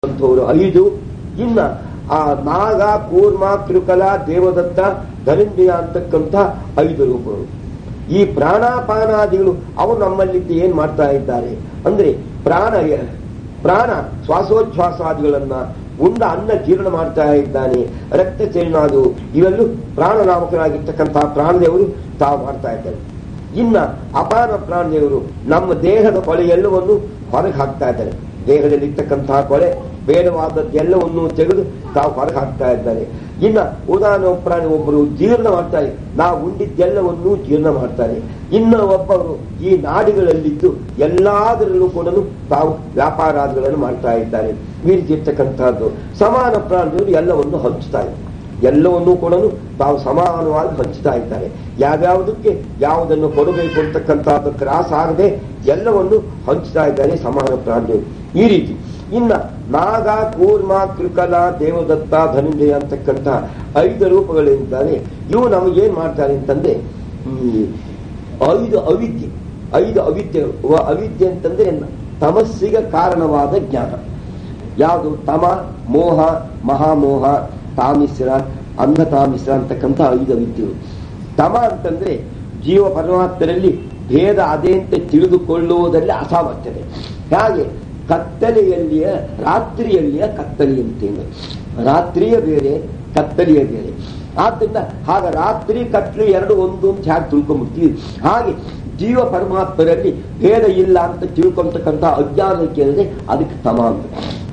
ಅಂಥವ್ರು ಐದು ಇನ್ನ ಆ ನಾಗ ಕೂರ್ಮ ಕಿರುಕಲ ದೇವದತ್ತ ಧನಂಜಯ ಅಂತಕ್ಕಂಥ ಐದು ರೂಪಗಳು ಈ ಪ್ರಾಣಾಪಾನಾದಿಗಳು ಅವು ನಮ್ಮಲ್ಲಿದ್ದು ಏನ್ ಮಾಡ್ತಾ ಇದ್ದಾರೆ ಅಂದ್ರೆ ಪ್ರಾಣ ಪ್ರಾಣ ಶ್ವಾಸೋಚ್ಛ್ವಾಸಾದಿಗಳನ್ನ ಉಂಡ ಅನ್ನ ಜೀರ್ಣ ಮಾಡ್ತಾ ಇದ್ದಾನೆ ರಕ್ತ ಚಲನಾದು ಇವೆಲ್ಲೂ ಪ್ರಾಣನಾಮಕರಾಗಿರ್ತಕ್ಕಂತಹ ಪ್ರಾಣದೇವರು ತಾವು ಮಾಡ್ತಾ ಇದ್ದಾರೆ ಇನ್ನ ಅಪಾರ ಪ್ರಾಣದೇವರು ನಮ್ಮ ದೇಹದ ಕೊಳೆ ಎಲ್ಲವನ್ನು ಹೊರಗೆ ಹಾಕ್ತಾ ಇದ್ದಾರೆ ದೇಹದಲ್ಲಿ ಇರ್ತಕ್ಕಂತಹ ಕೊಳೆ ಬೇಡವಾದದ್ದೆಲ್ಲವನ್ನು ತೆಗೆದು ತಾವು ಹೊರಗೆ ಹಾಕ್ತಾ ಇದ್ದಾರೆ ಇನ್ನ ಉದಾಹರಣೆ ಪ್ರಾಣಿ ಒಬ್ಬರು ಜೀರ್ಣ ಮಾಡ್ತಾರೆ ನಾವು ಉಂಡಿದ್ದೆಲ್ಲವನ್ನು ಜೀರ್ಣ ಮಾಡ್ತಾರೆ ಇನ್ನು ಒಬ್ಬರು ಈ ನಾಡಿಗಳಲ್ಲಿದ್ದು ಎಲ್ಲದರಲ್ಲೂ ಕೂಡ ತಾವು ವ್ಯಾಪಾರಾದಿಗಳನ್ನು ಮಾಡ್ತಾ ಇದ್ದಾರೆ ಈ ರೀತಿ ಇರ್ತಕ್ಕಂಥದ್ದು ಸಮಾನ ಪ್ರಾಣಿಗಳು ಎಲ್ಲವನ್ನು ಹಂಚ್ತಾರೆ ಎಲ್ಲವನ್ನೂ ಕೂಡ ತಾವು ಸಮಾನವಾಗಿ ಹಂಚ್ತಾ ಇದ್ದಾರೆ ಯಾವ್ಯಾವುದಕ್ಕೆ ಯಾವುದನ್ನು ಕೊಡಬೇಕು ಅಂತಕ್ಕಂಥದ್ದು ಕ್ರಾಸ್ ಆಗದೆ ಎಲ್ಲವನ್ನು ಹಂಚ್ತಾ ಇದ್ದಾರೆ ಸಮಾನ ಪ್ರಾಣಿಗಳು ಈ ರೀತಿ ಇನ್ನ ನಾಗ ಕೂರ್ಮ ಕೃಕಲ ದೇವದತ್ತ ಧನಂಜಯ ಅಂತಕ್ಕಂಥ ಐದು ರೂಪಗಳಿದ್ದಾರೆ ಇವು ನಮಗೇನ್ ಮಾಡ್ತಾರೆ ಅಂತಂದ್ರೆ ಈ ಐದು ಅವಿದ್ಯೆ ಐದು ಅವಿದ್ಯೆ ಅವಿದ್ಯೆ ಅಂತಂದ್ರೆ ತಮಸ್ಸಿಗೆ ಕಾರಣವಾದ ಜ್ಞಾನ ಯಾವುದು ತಮ ಮೋಹ ಮಹಾಮೋಹ ತಾಮಿಶ್ರ ಅಂಧತಾಮಿಶ್ರ ಅಂತಕ್ಕಂಥ ಐದು ಅವಿದ್ಯೆಗಳು ತಮ ಅಂತಂದ್ರೆ ಜೀವ ಪರಮಾತ್ಮರಲ್ಲಿ ಭೇದ ಅದೇ ಅಂತ ತಿಳಿದುಕೊಳ್ಳುವುದರಲ್ಲಿ ಅಸಾಮರ್ಥ್ಯತೆ ಹಾಗೆ ಕತ್ತಲೆಯಲ್ಲಿಯ ರಾತ್ರಿಯಲ್ಲಿಯ ಕತ್ತಲೆಯಂತೇನು ರಾತ್ರಿಯ ಬೇರೆ ಕತ್ತಲೆಯ ಬೇರೆ ಆದ್ದರಿಂದ ಹಾಗ ರಾತ್ರಿ ಕತ್ತಲೆ ಎರಡು ಒಂದು ಅಂತ ಹೇಗೆ ತಿಳ್ಕೊಂಡ್ಬಿಡ್ತೀವಿ ಹಾಗೆ ಜೀವ ಪರಮಾತ್ಮರಲ್ಲಿ ಭೇದ ಇಲ್ಲ ಅಂತ ತಿಳ್ಕೊಂತಕ್ಕಂಥ ಅಜ್ಞಾನ ಕೇಳಿದ್ರೆ ಅದಕ್ಕೆ ತಮ ಅಂತ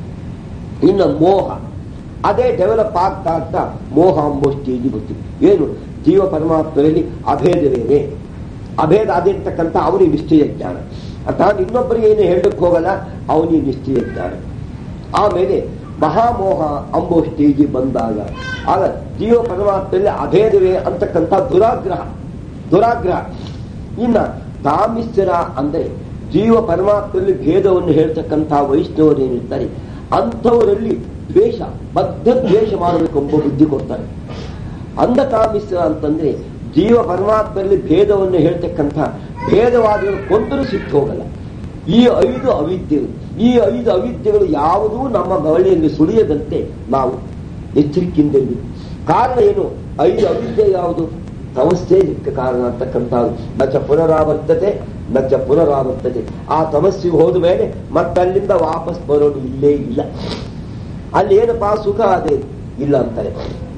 ಇನ್ನು ಮೋಹ ಅದೇ ಡೆವಲಪ್ ಆಗ್ತಾ ಆಗ್ತಾ ಮೋಹ ಅಂಬೋ ಸ್ಟೇಜ್ ಬರ್ತೀವಿ ಏನು ಜೀವ ಪರಮಾತ್ಮರಲ್ಲಿ ಅಭೇದವೇನೆ ಅಭೇದ ಅದೇ ಅಂತಕ್ಕಂಥ ಅವನಿಗೆ ನಿಶ್ಚಯ ಜ್ಞಾನ ತಾನು ಇನ್ನೊಬ್ಬರಿಗೆ ಏನು ಹೇಳಕ್ಕೆ ಹೋಗಲ್ಲ ಅವನಿಗೆ ನಿಶ್ಚಯ ಜ್ಞಾನ ಆಮೇಲೆ ಮಹಾಮೋಹ ಅಂಬೋ ಸ್ಟೇಜ್ ಬಂದಾಗ ಆಗ ಜೀವ ಪರಮಾತ್ಮದಲ್ಲಿ ಅಭೇದವೇ ಅಂತಕ್ಕಂಥ ದುರಾಗ್ರಹ ದುರಾಗ್ರಹ ಇನ್ನ ತಾಮಿಶ್ರ ಅಂದ್ರೆ ಜೀವ ಪರಮಾತ್ಮದಲ್ಲಿ ಭೇದವನ್ನು ಹೇಳ್ತಕ್ಕಂಥ ವೈಷ್ಣವರು ಏನಿರ್ತಾರೆ ಅಂಥವರಲ್ಲಿ ದ್ವೇಷ ಬದ್ಧ ದ್ವೇಷ ಮಾಡಬೇಕೆಂಬ ಬುದ್ಧಿ ಕೊಡ್ತಾರೆ ಅಂಧತಾಮಿಶ್ರ ಅಂತಂದ್ರೆ ಜೀವ ಪರಮಾತ್ಮದಲ್ಲಿ ಭೇದವನ್ನು ಹೇಳ್ತಕ್ಕಂಥ ಭೇದವಾದಿಗಳು ಕೊಂದರೂ ಸಿಟ್ಟು ಹೋಗಲ್ಲ ಈ ಐದು ಅವಿದ್ಯೆಗಳು ಈ ಐದು ಅವಿದ್ಯೆಗಳು ಯಾವುದೂ ನಮ್ಮ ಬಳಿಯಲ್ಲಿ ಸುಳಿಯದಂತೆ ನಾವು ಎಚ್ಚರಿಕೆಯಿಂದ ಇರಬೇಕು ಕಾರಣ ಏನು ಐದು ಅವಿದ್ಯೆ ಯಾವುದು ತಮಸ್ಸೇ ಇದಕ್ಕೆ ಕಾರಣ ಅಂತಕ್ಕಂಥದ್ದು ನಚ ಪುನರಾವರ್ತತೆ ನಚ ಪುನರಾವರ್ತತೆ ಆ ತಮಸ್ಸಿಗೆ ಹೋದ ಮೇಲೆ ಮತ್ತಲ್ಲಿಂದ ವಾಪಸ್ ಬರೋದು ಇಲ್ಲೇ ಇಲ್ಲ ಅಲ್ಲಿ ಏನಪ್ಪಾ ಸುಖ ಅದೇ ಇಲ್ಲ ಅಂತಾರೆ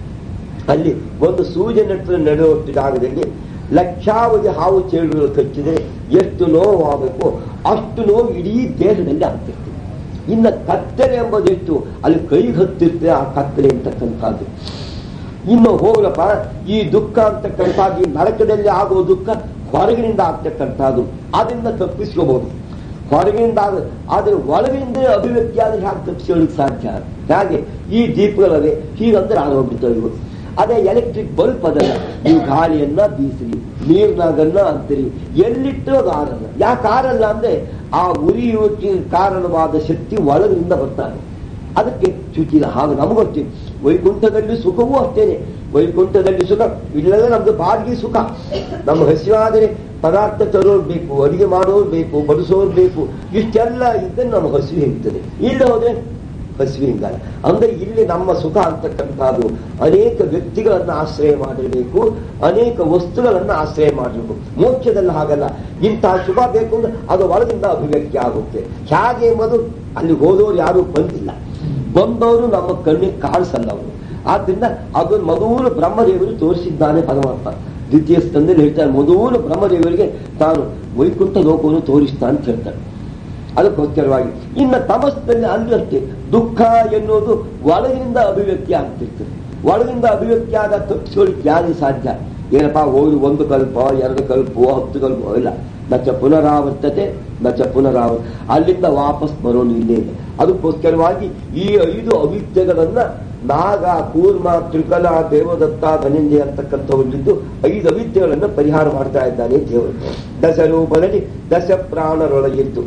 ಅಲ್ಲಿ ಒಂದು ಸೂರ್ಯ ನೆಟ್ಟು ನಡೆಯುವ ಜಾಗದಲ್ಲಿ ಲಕ್ಷಾವಧಿ ಹಾವು ಚೇಳುಗಳು ಕಚ್ಚಿದರೆ ಎಷ್ಟು ನೋವಾಗಬೇಕು ಅಷ್ಟು ನೋವು ಇಡೀ ದೇಹದಲ್ಲಿ ಆಗ್ತಿರ್ತದೆ ಇನ್ನು ಕತ್ತಲೆ ಎಂಬುದೆಷ್ಟು ಅಲ್ಲಿ ಕೈಗೆ ಹತ್ತಿರ್ತದೆ ಆ ಕತ್ತಲೆ ಅಂತಕ್ಕಂಥದ್ದು ಇನ್ನು ಹೋಗ್ಲಪ್ಪ ಈ ದುಃಖ ಅಂತಕ್ಕಂಥದ್ದು ಈ ನರಕದಲ್ಲಿ ಆಗುವ ದುಃಖ ಹೊರಗಿನಿಂದ ಆಗ್ತಕ್ಕಂಥದ್ದು ಅದರಿಂದ ತಪ್ಪಿಸ್ಕೋಬಹುದು ಹೊರಗಿನಿಂದ ಆಗ ಆದರೆ ಒಳಗಿನಿಂದ ಅಭಿವ್ಯಕ್ತಿ ಆದ್ರೆ ಹೇಗೆ ತಪ್ಪಿಸ್ಕೊಳ್ಳಿಕ್ಕೆ ಸಾಧ್ಯ ಹಾಗೆ ಈ ದೀಪಗಳವೆ ಹೀಗಂದ್ರೆ ಆಗೋಗ್ಬಿಡ್ತವೆ ಇವು ಅದೇ ಎಲೆಕ್ಟ್ರಿಕ್ ಬಲ್ಬ್ ಅದಲ್ಲ ನೀವು ಗಾಳಿಯನ್ನ ಬೀಸಿರಿ ನೀರ್ನಾಗನ್ನ ಅಂತೀರಿ ಎಲ್ಲಿಟ್ಟು ಅದು ಆರಲ್ಲ ಯಾಕೆ ಆರಲ್ಲ ಅಂದ್ರೆ ಆ ಉರಿಯುವಿಕೆ ಕಾರಣವಾದ ಶಕ್ತಿ ಒಳಗಿನಿಂದ ಬರ್ತಾರೆ ಅದಕ್ಕೆ ಚುಚಿಲ್ಲ ಹಾಗೆ ನಮಗೊತ್ತಿ ವೈಕುಂಠದಲ್ಲಿ ಸುಖವೂ ಅಷ್ಟೇನೆ ವೈಕುಂಠದಲ್ಲಿ ಸುಖ ಇಲ್ಲೆಲ್ಲ ನಮ್ದು ಬಾಡಿಗೆ ಸುಖ ನಮ್ಮ ಹಸಿವಾದರೆ ಪದಾರ್ಥ ತರೋರು ಬೇಕು ಅಡಿಗೆ ಮಾಡೋರು ಬೇಕು ಬಡಿಸೋರು ಬೇಕು ಇಷ್ಟೆಲ್ಲ ಇದ್ದರೆ ನಮ್ಮ ಹಸಿವೆ ಇರ್ತದೆ ಇಲ್ಲ ಹೋದ್ರೆ ಹಸಿವೆ ಹಿಂಗಲ್ಲ ಅಂದ್ರೆ ಇಲ್ಲಿ ನಮ್ಮ ಸುಖ ಅಂತಕ್ಕಂಥದ್ದು ಅನೇಕ ವ್ಯಕ್ತಿಗಳನ್ನ ಆಶ್ರಯ ಮಾಡಿರಬೇಕು ಅನೇಕ ವಸ್ತುಗಳನ್ನ ಆಶ್ರಯ ಮಾಡಬೇಕು ಮೋಕ್ಷದಲ್ಲಿ ಹಾಗಲ್ಲ ಇಂತಹ ಸುಖ ಬೇಕು ಅಂದ್ರೆ ಅದು ಒಳಗಿಂದ ಅಭಿವ್ಯಕ್ತಿ ಆಗುತ್ತೆ ಹೇಗೆ ಎಂಬುದು ಅಲ್ಲಿ ಹೋದವರು ಯಾರು ಬಂದಿಲ್ಲ ಬಂದವರು ನಮ್ಮ ಕಣ್ಣಿಗೆ ಕಾಣಿಸಲ್ಲ ಅವರು ಆದ್ರಿಂದ ಅದು ಮಧುರ ಬ್ರಹ್ಮದೇವರು ತೋರಿಸಿದ್ದಾನೆ ಪರಮಾತ್ಮ ದ್ವಿತೀಯ ಸ್ತಂದಲ್ಲಿ ಹೇಳ್ತಾರೆ ಮಧುರ ಬ್ರಹ್ಮದೇವರಿಗೆ ತಾನು ವೈಕುಂಠ ಲೋಕವನ್ನು ತೋರಿಸ್ತಾ ಅಂತ ಹೇಳ್ತಾರೆ ಅದಕ್ಕೋಸ್ಕರವಾಗಿ ಇನ್ನು ತಮಸ್ನಲ್ಲಿ ಅಲ್ಲಿ ಅಷ್ಟೇ ದುಃಖ ಎನ್ನುವುದು ಒಳಗಿನಿಂದ ಅಭಿವ್ಯಕ್ತಿ ಆಗ್ತಿರ್ತದೆ ಒಳಗಿಂದ ಅಭಿವ್ಯಕ್ತಿ ಆದ ತಪ್ಪಿಸ್ಕೊಳ್ಳಿಕ್ಕೆ ಯಾರಿಗೆ ಸಾಧ್ಯ ಏನಪ್ಪಾ ಹೋಗಿ ಒಂದು ಕಲ್ಪ ಎರಡು ಕಲ್ಪವೋ ಹತ್ತು ಕಲ್ಪವೋ ಇಲ್ಲ ನಚ ಪುನರಾವರ್ತತೆ ನಚ ಪುನರಾವ ಅಲ್ಲಿಂದ ವಾಪಸ್ ಬರೋನು ಇಲ್ಲೇ ಇದೆ ಅದಕ್ಕೋಸ್ಕರವಾಗಿ ಈ ಐದು ಅವಿದ್ಯೆಗಳನ್ನ ನಾಗ ಕೂರ್ಮ ತ್ರಿಕಲ ದೇವದತ್ತ ಧನಂಜಯ ಅಂತಕ್ಕಂಥವಲ್ಲಿದ್ದು ಐದು ಅವಿದ್ಯೆಗಳನ್ನು ಪರಿಹಾರ ಮಾಡ್ತಾ ಇದ್ದಾನೆ ದೇವರು ದಶರೂಪದಲ್ಲಿ ದಶ ಪ್ರಾಣರೊಳಗಿದ್ದು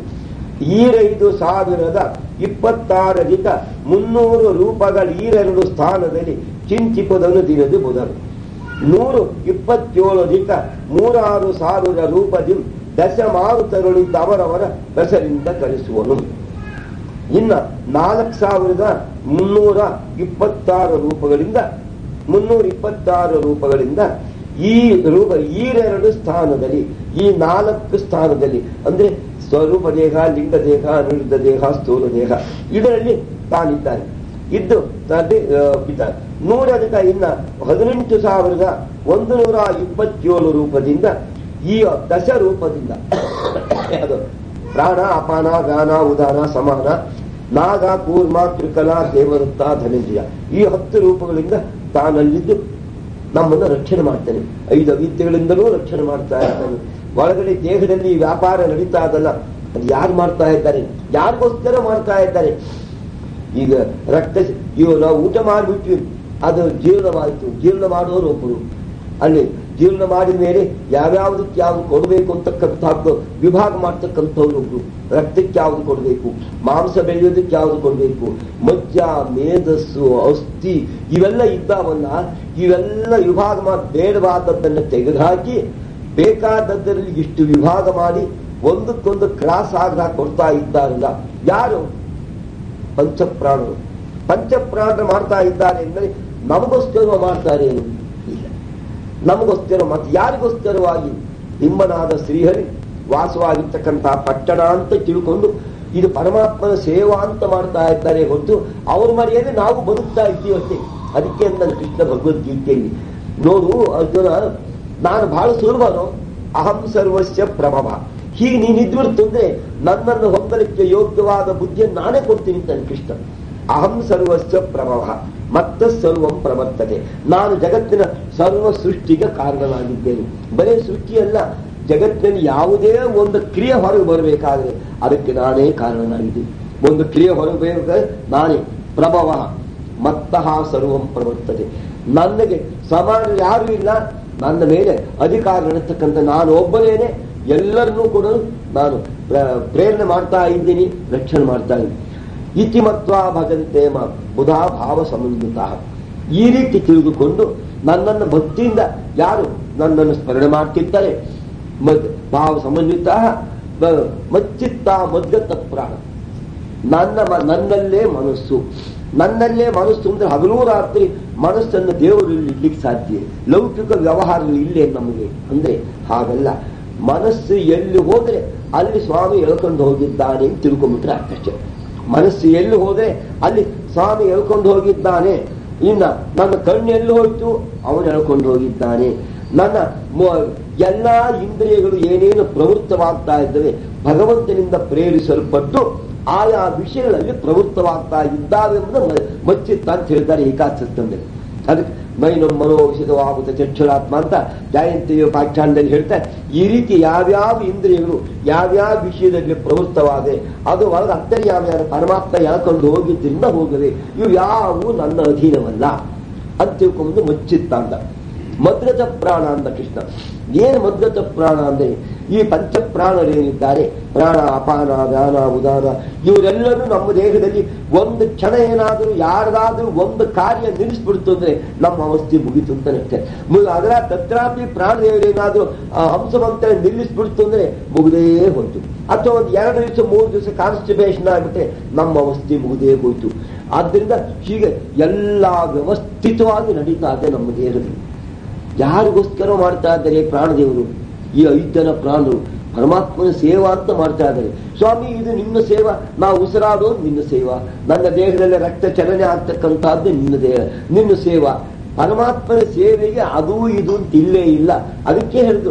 ಈರೈದು ಸಾವಿರದ ಇಪ್ಪತ್ತಾರರಿಂದ ಮುನ್ನೂರು ರೂಪಗಳ ಈರೆರಡು ಸ್ಥಾನದಲ್ಲಿ ಚಿಂಚಿಪದನು ದಿನದು ಬುಧನು ನೂರು ಇಪ್ಪತ್ತೇಳಧಿಕ ಮೂರಾರು ಸಾವಿರ ರೂಪದಿ ದಶ ಮಾರುತಗಳಿದ್ದ ಅವರವರ ಹೆಸರಿಂದ ಕಳಿಸುವನು ಇನ್ನ ನಾಲ್ಕು ಸಾವಿರದ ಮುನ್ನೂರ ಇಪ್ಪತ್ತಾರು ರೂಪಗಳಿಂದ ಮುನ್ನೂರ ಇಪ್ಪತ್ತಾರು ರೂಪಗಳಿಂದ ಈ ರೂಪ ಈರೆರಡು ಸ್ಥಾನದಲ್ಲಿ ಈ ನಾಲ್ಕು ಸ್ಥಾನದಲ್ಲಿ ಅಂದ್ರೆ ಸ್ವರೂಪ ದೇಹ ಲಿಂಗ ದೇಹ ಅನಿರುದ್ಧ ದೇಹ ಸ್ಥೂಲ ದೇಹ ಇದರಲ್ಲಿ ತಾನಿದ್ದಾನೆ ಇದ್ದು ಅದೇ ಇದ್ದಾನೆ ನೂರಧಿಕ ಇನ್ನ ಹದಿನೆಂಟು ಸಾವಿರದ ಒಂದು ನೂರ ಇಪ್ಪತ್ತೇಳು ರೂಪದಿಂದ ಈ ದಶ ರೂಪದಿಂದ ಅದು ಪ್ರಾಣ ಅಪಾನ ಗಾನ ಉದಾನ ಸಮಾನ ನಾಗ ಕೂರ್ಮ ತ್ರಿಕಲ ದೇವದತ್ತ ಧನಂಜಯ ಈ ಹತ್ತು ರೂಪಗಳಿಂದ ತಾನಲ್ಲಿದ್ದು ನಮ್ಮನ್ನು ರಕ್ಷಣೆ ಮಾಡ್ತಾನೆ ಐದು ಅವಿದ್ಯೆಗಳಿಂದಲೂ ರಕ್ಷಣೆ ಮಾಡ್ತಾ ಇರ್ತಾನೆ ಒಳಗಡೆ ದೇಹದಲ್ಲಿ ವ್ಯಾಪಾರ ನಡೀತಾ ಅದಲ್ಲ ಅದು ಯಾರು ಮಾಡ್ತಾ ಇದ್ದಾರೆ ಯಾರಿಗೋಸ್ಕರ ಮಾಡ್ತಾ ಇದ್ದಾರೆ ಈಗ ರಕ್ತ ಇವು ನಾವು ಊಟ ಮಾಡಿಬಿಟ್ವಿ ಅದು ಜೀರ್ಣವಾಯಿತು ಜೀರ್ಣ ಮಾಡೋರು ಒಬ್ಬರು ಅಲ್ಲಿ ಜೀರ್ಣ ಮಾಡಿದ ಮೇಲೆ ಯಾವ್ಯಾವ್ದಕ್ಕೆ ಯಾವ್ದು ಕೊಡಬೇಕು ಅಂತಕ್ಕಂಥದ್ದು ವಿಭಾಗ ಮಾಡ್ತಕ್ಕಂಥವ್ರು ಒಬ್ರು ರಕ್ತಕ್ಕೆ ಯಾವ್ದು ಕೊಡಬೇಕು ಮಾಂಸ ಬೆಳೆಯೋದಕ್ಕೆ ಯಾವ್ದು ಕೊಡಬೇಕು ಮಜ್ಜ ಮೇಧಸ್ಸು ಅಸ್ಥಿ ಇವೆಲ್ಲ ಇದ್ದಾವಲ್ಲ ಇವೆಲ್ಲ ವಿಭಾಗ ಮಾಡಿ ಬೇಡವಾದದ್ದನ್ನು ತೆಗೆದುಹಾಕಿ ಬೇಕಾದದ್ದರಲ್ಲಿ ಇಷ್ಟು ವಿಭಾಗ ಮಾಡಿ ಒಂದಕ್ಕೊಂದು ಕ್ರಾಸ್ ಆಗದ ಕೊಡ್ತಾ ಇದ್ದಾರಲ್ಲ ಯಾರು ಪಂಚಪ್ರಾಣರು ಪಂಚಪ್ರಾಣ ಮಾಡ್ತಾ ಇದ್ದಾರೆ ಎಂದರೆ ನಮಗೋಸ್ಕರ ಮಾಡ್ತಾರೆ ಏನು ಇಲ್ಲ ನಮಗೋಸ್ಕರ ಮತ್ತೆ ಯಾರಿಗೋಸ್ಕರವಾಗಿ ಬಿಂಬನಾದ ಶ್ರೀಹರಿ ವಾಸವಾಗಿರ್ತಕ್ಕಂತಹ ಪಟ್ಟಣ ಅಂತ ತಿಳ್ಕೊಂಡು ಇದು ಪರಮಾತ್ಮನ ಸೇವಾ ಅಂತ ಮಾಡ್ತಾ ಇದ್ದಾರೆ ಹೊತ್ತು ಅವ್ರ ಮರ್ಯಾದೆ ನಾವು ಬದುಕ್ತಾ ಇದ್ದೀವಷ್ಟೇ ಅದಕ್ಕೆ ನನ್ನ ಕೃಷ್ಣ ಭಗವದ್ಗೀತೆಯಲ್ಲಿ ನೋಡು ಅರ್ಜುನ ನಾನು ಬಹಳ ಸುಲಭನು ಅಹಂ ಸರ್ವಸ್ಯ ಪ್ರಭವ ಹೀಗೆ ನೀನಿದ್ಬಿಡ್ತು ಅಂದ್ರೆ ನನ್ನನ್ನು ಹೊಂದಲಿಕ್ಕೆ ಯೋಗ್ಯವಾದ ಬುದ್ಧಿಯನ್ನು ನಾನೇ ಕೊಡ್ತೀನಿ ಅಂತ ಕೃಷ್ಣ ಅಹಂ ಸರ್ವಸ್ವ ಪ್ರಭವ ಮತ್ತ ಸರ್ವಂ ಪ್ರವರ್ತತೆ ನಾನು ಜಗತ್ತಿನ ಸರ್ವ ಸೃಷ್ಟಿಗೆ ಕಾರಣನಾಗಿದ್ದೇನೆ ಬರೇ ಸೃಷ್ಟಿಯಲ್ಲ ಜಗತ್ತಿನಲ್ಲಿ ಯಾವುದೇ ಒಂದು ಕ್ರಿಯೆ ಹೊರಗೆ ಬರಬೇಕಾದ್ರೆ ಅದಕ್ಕೆ ನಾನೇ ಕಾರಣನಾಗಿದ್ದೀನಿ ಒಂದು ಕ್ರಿಯೆ ಹೊರಗೆ ಬೇಕಾದ್ರೆ ನಾನೇ ಪ್ರಭವ ಮತ್ತಃ ಸರ್ವಂ ಪ್ರವರ್ತತೆ ನನಗೆ ಸಮಾನ ಯಾರು ಇಲ್ಲ ನನ್ನ ಮೇಲೆ ಅಧಿಕಾರ ನಡೆಸ್ತಕ್ಕಂಥ ನಾನು ಒಬ್ಬನೇನೆ ಎಲ್ಲರನ್ನೂ ಕೂಡ ನಾನು ಪ್ರೇರಣೆ ಮಾಡ್ತಾ ಇದ್ದೀನಿ ರಕ್ಷಣೆ ಮಾಡ್ತಾ ಇದ್ದೀನಿ ಇತಿಮತ್ವ ಭಜಂತೆ ಮ ಬುಧಾ ಭಾವ ಸಮನ್ವಿತ ಈ ರೀತಿ ತಿಳಿದುಕೊಂಡು ನನ್ನನ್ನು ಭಕ್ತಿಯಿಂದ ಯಾರು ನನ್ನನ್ನು ಸ್ಮರಣೆ ಮಾಡ್ತಿರ್ತಾರೆ ಮದ್ ಭಾವ ಸಮನ್ವಿತ ಮಚ್ಚಿತ್ತ ಮದ್ಗತ ಪ್ರಾಣ ನನ್ನ ನನ್ನಲ್ಲೇ ಮನಸ್ಸು ನನ್ನಲ್ಲೇ ಮನಸ್ಸು ಅಂದ್ರೆ ಹಗಲೂ ರಾತ್ರಿ ಮನಸ್ಸನ್ನು ದೇವರು ಇಡ್ಲಿಕ್ಕೆ ಸಾಧ್ಯ ಲೌಕಿಕ ವ್ಯವಹಾರಗಳು ಇಲ್ಲೇ ನಮಗೆ ಅಂದ್ರೆ ಹಾಗಲ್ಲ ಮನಸ್ಸು ಎಲ್ಲಿ ಹೋದ್ರೆ ಅಲ್ಲಿ ಸ್ವಾಮಿ ಎಳ್ಕೊಂಡು ಹೋಗಿದ್ದಾನೆ ಅಂತ ತಿಳ್ಕೊಂಡ್ಬಿಟ್ರೆ ಅಷ್ಟೇ ಮನಸ್ಸು ಎಲ್ಲಿ ಹೋದ್ರೆ ಅಲ್ಲಿ ಸ್ವಾಮಿ ಎಳ್ಕೊಂಡು ಹೋಗಿದ್ದಾನೆ ಇನ್ನ ನನ್ನ ಕಣ್ಣು ಎಲ್ಲಿ ಹೋಯ್ತು ಅವನು ಎಳ್ಕೊಂಡು ಹೋಗಿದ್ದಾನೆ ನನ್ನ ಎಲ್ಲಾ ಇಂದ್ರಿಯಗಳು ಏನೇನು ಪ್ರವೃತ್ತವಾಗ್ತಾ ಇದ್ದವೆ ಭಗವಂತನಿಂದ ಪ್ರೇರಿಸಲ್ಪಟ್ಟು ಆಯಾ ವಿಷಯಗಳಲ್ಲಿ ಪ್ರವೃತ್ತವಾಗ್ತಾ ಇದ್ದಾವೆ ಎಂಬುದು ಮಚ್ಚಿತ್ತ ಅಂತ ಹೇಳ್ತಾರೆ ಏಕಾಚಸ್ತಂದ್ರೆ ಅದಕ್ಕೆ ಮೈನೊ ಮನೋಷಿತವಾಗುತ್ತ ಚಕ್ಷುರಾತ್ಮ ಅಂತ ಜಯಂತಿಯ ಪಾಠ್ಯಾಂದಲ್ಲಿ ಹೇಳ್ತಾರೆ ಈ ರೀತಿ ಯಾವ್ಯಾವ ಇಂದ್ರಿಯಗಳು ಯಾವ್ಯಾವ ವಿಷಯದಲ್ಲಿ ಪ್ರವೃತ್ತವಾದೆ ಅದು ಒಳಗೆ ಅಂತರ್ಯಾವ್ಯಾವ ಪರಮಾತ್ಮ ಯಾಕೊಂಡು ಹೋಗಿದ್ದರಿಂದ ಹೋಗದೆ ಇವು ಯಾವು ನನ್ನ ಅಧೀನವಲ್ಲ ಅಂತ ತಿಳ್ಕೊಂಡು ಮಚ್ಚಿತ್ತ ಅಂತ ಮದ್ಗತ ಪ್ರಾಣ ಅಂತ ಕೃಷ್ಣ ಏನು ಮದ್ಗತ ಪ್ರಾಣ ಅಂದ್ರೆ ಈ ಪಂಚ ಪ್ರಾಣರೇನಿದ್ದಾರೆ ಪ್ರಾಣ ಅಪಾನ ದಾನ ಉದಾನ ಇವರೆಲ್ಲರೂ ನಮ್ಮ ದೇಹದಲ್ಲಿ ಒಂದು ಕ್ಷಣ ಏನಾದರೂ ಯಾರದಾದ್ರೂ ಒಂದು ಕಾರ್ಯ ನಿಲ್ಲಿಸ್ಬಿಡ್ತು ಅಂದ್ರೆ ನಮ್ಮ ಅವಸ್ಥೆ ಮುಗಿತು ಅಂತ ಅಷ್ಟೇ ಅದರ ತತ್ರಾಪಿ ಪ್ರಾಣದೇವರೇನಾದ್ರೂ ಹಂಸವಂತ ನಿಲ್ಲಿಸ್ಬಿಡ್ತು ಅಂದ್ರೆ ಮುಗಿದೇ ಹೋಯ್ತು ಅಥವಾ ಒಂದು ಎರಡು ದಿವಸ ಮೂರು ದಿವಸ ಕಾನ್ಸ್ಟಿಬೇಷನ್ ಆಗ್ಬಿಟ್ರೆ ನಮ್ಮ ಅವಸ್ಥೆ ಮುಗಿದೇ ಹೋಯ್ತು ಆದ್ರಿಂದ ಹೀಗೆ ಎಲ್ಲಾ ವ್ಯವಸ್ಥಿತವಾಗಿ ನಡೀತಾ ಇದೆ ನಮ್ಮ ದೇಹದಲ್ಲಿ ಯಾರಿಗೋಸ್ಕರ ಮಾಡ್ತಾ ಇದ್ದಾರೆ ಪ್ರಾಣದೇವರು ಈ ಐದು ಜನ ಪ್ರಾಣರು ಪರಮಾತ್ಮನ ಸೇವಾ ಅಂತ ಮಾಡ್ತಾ ಇದ್ದಾರೆ ಸ್ವಾಮಿ ಇದು ನಿನ್ನ ಸೇವಾ ನಾವು ಉಸಿರಾಡೋದು ನಿನ್ನ ಸೇವಾ ನನ್ನ ದೇಹದಲ್ಲಿ ರಕ್ತ ಚಲನೆ ಆಗ್ತಕ್ಕಂಥದ್ದು ನಿನ್ನ ದೇಹ ನಿನ್ನ ಸೇವಾ ಪರಮಾತ್ಮನ ಸೇವೆಗೆ ಅದು ಇದು ಅಂತ ಇಲ್ಲೇ ಇಲ್ಲ ಅದಕ್ಕೆ ಹೇಳಿದ್ರು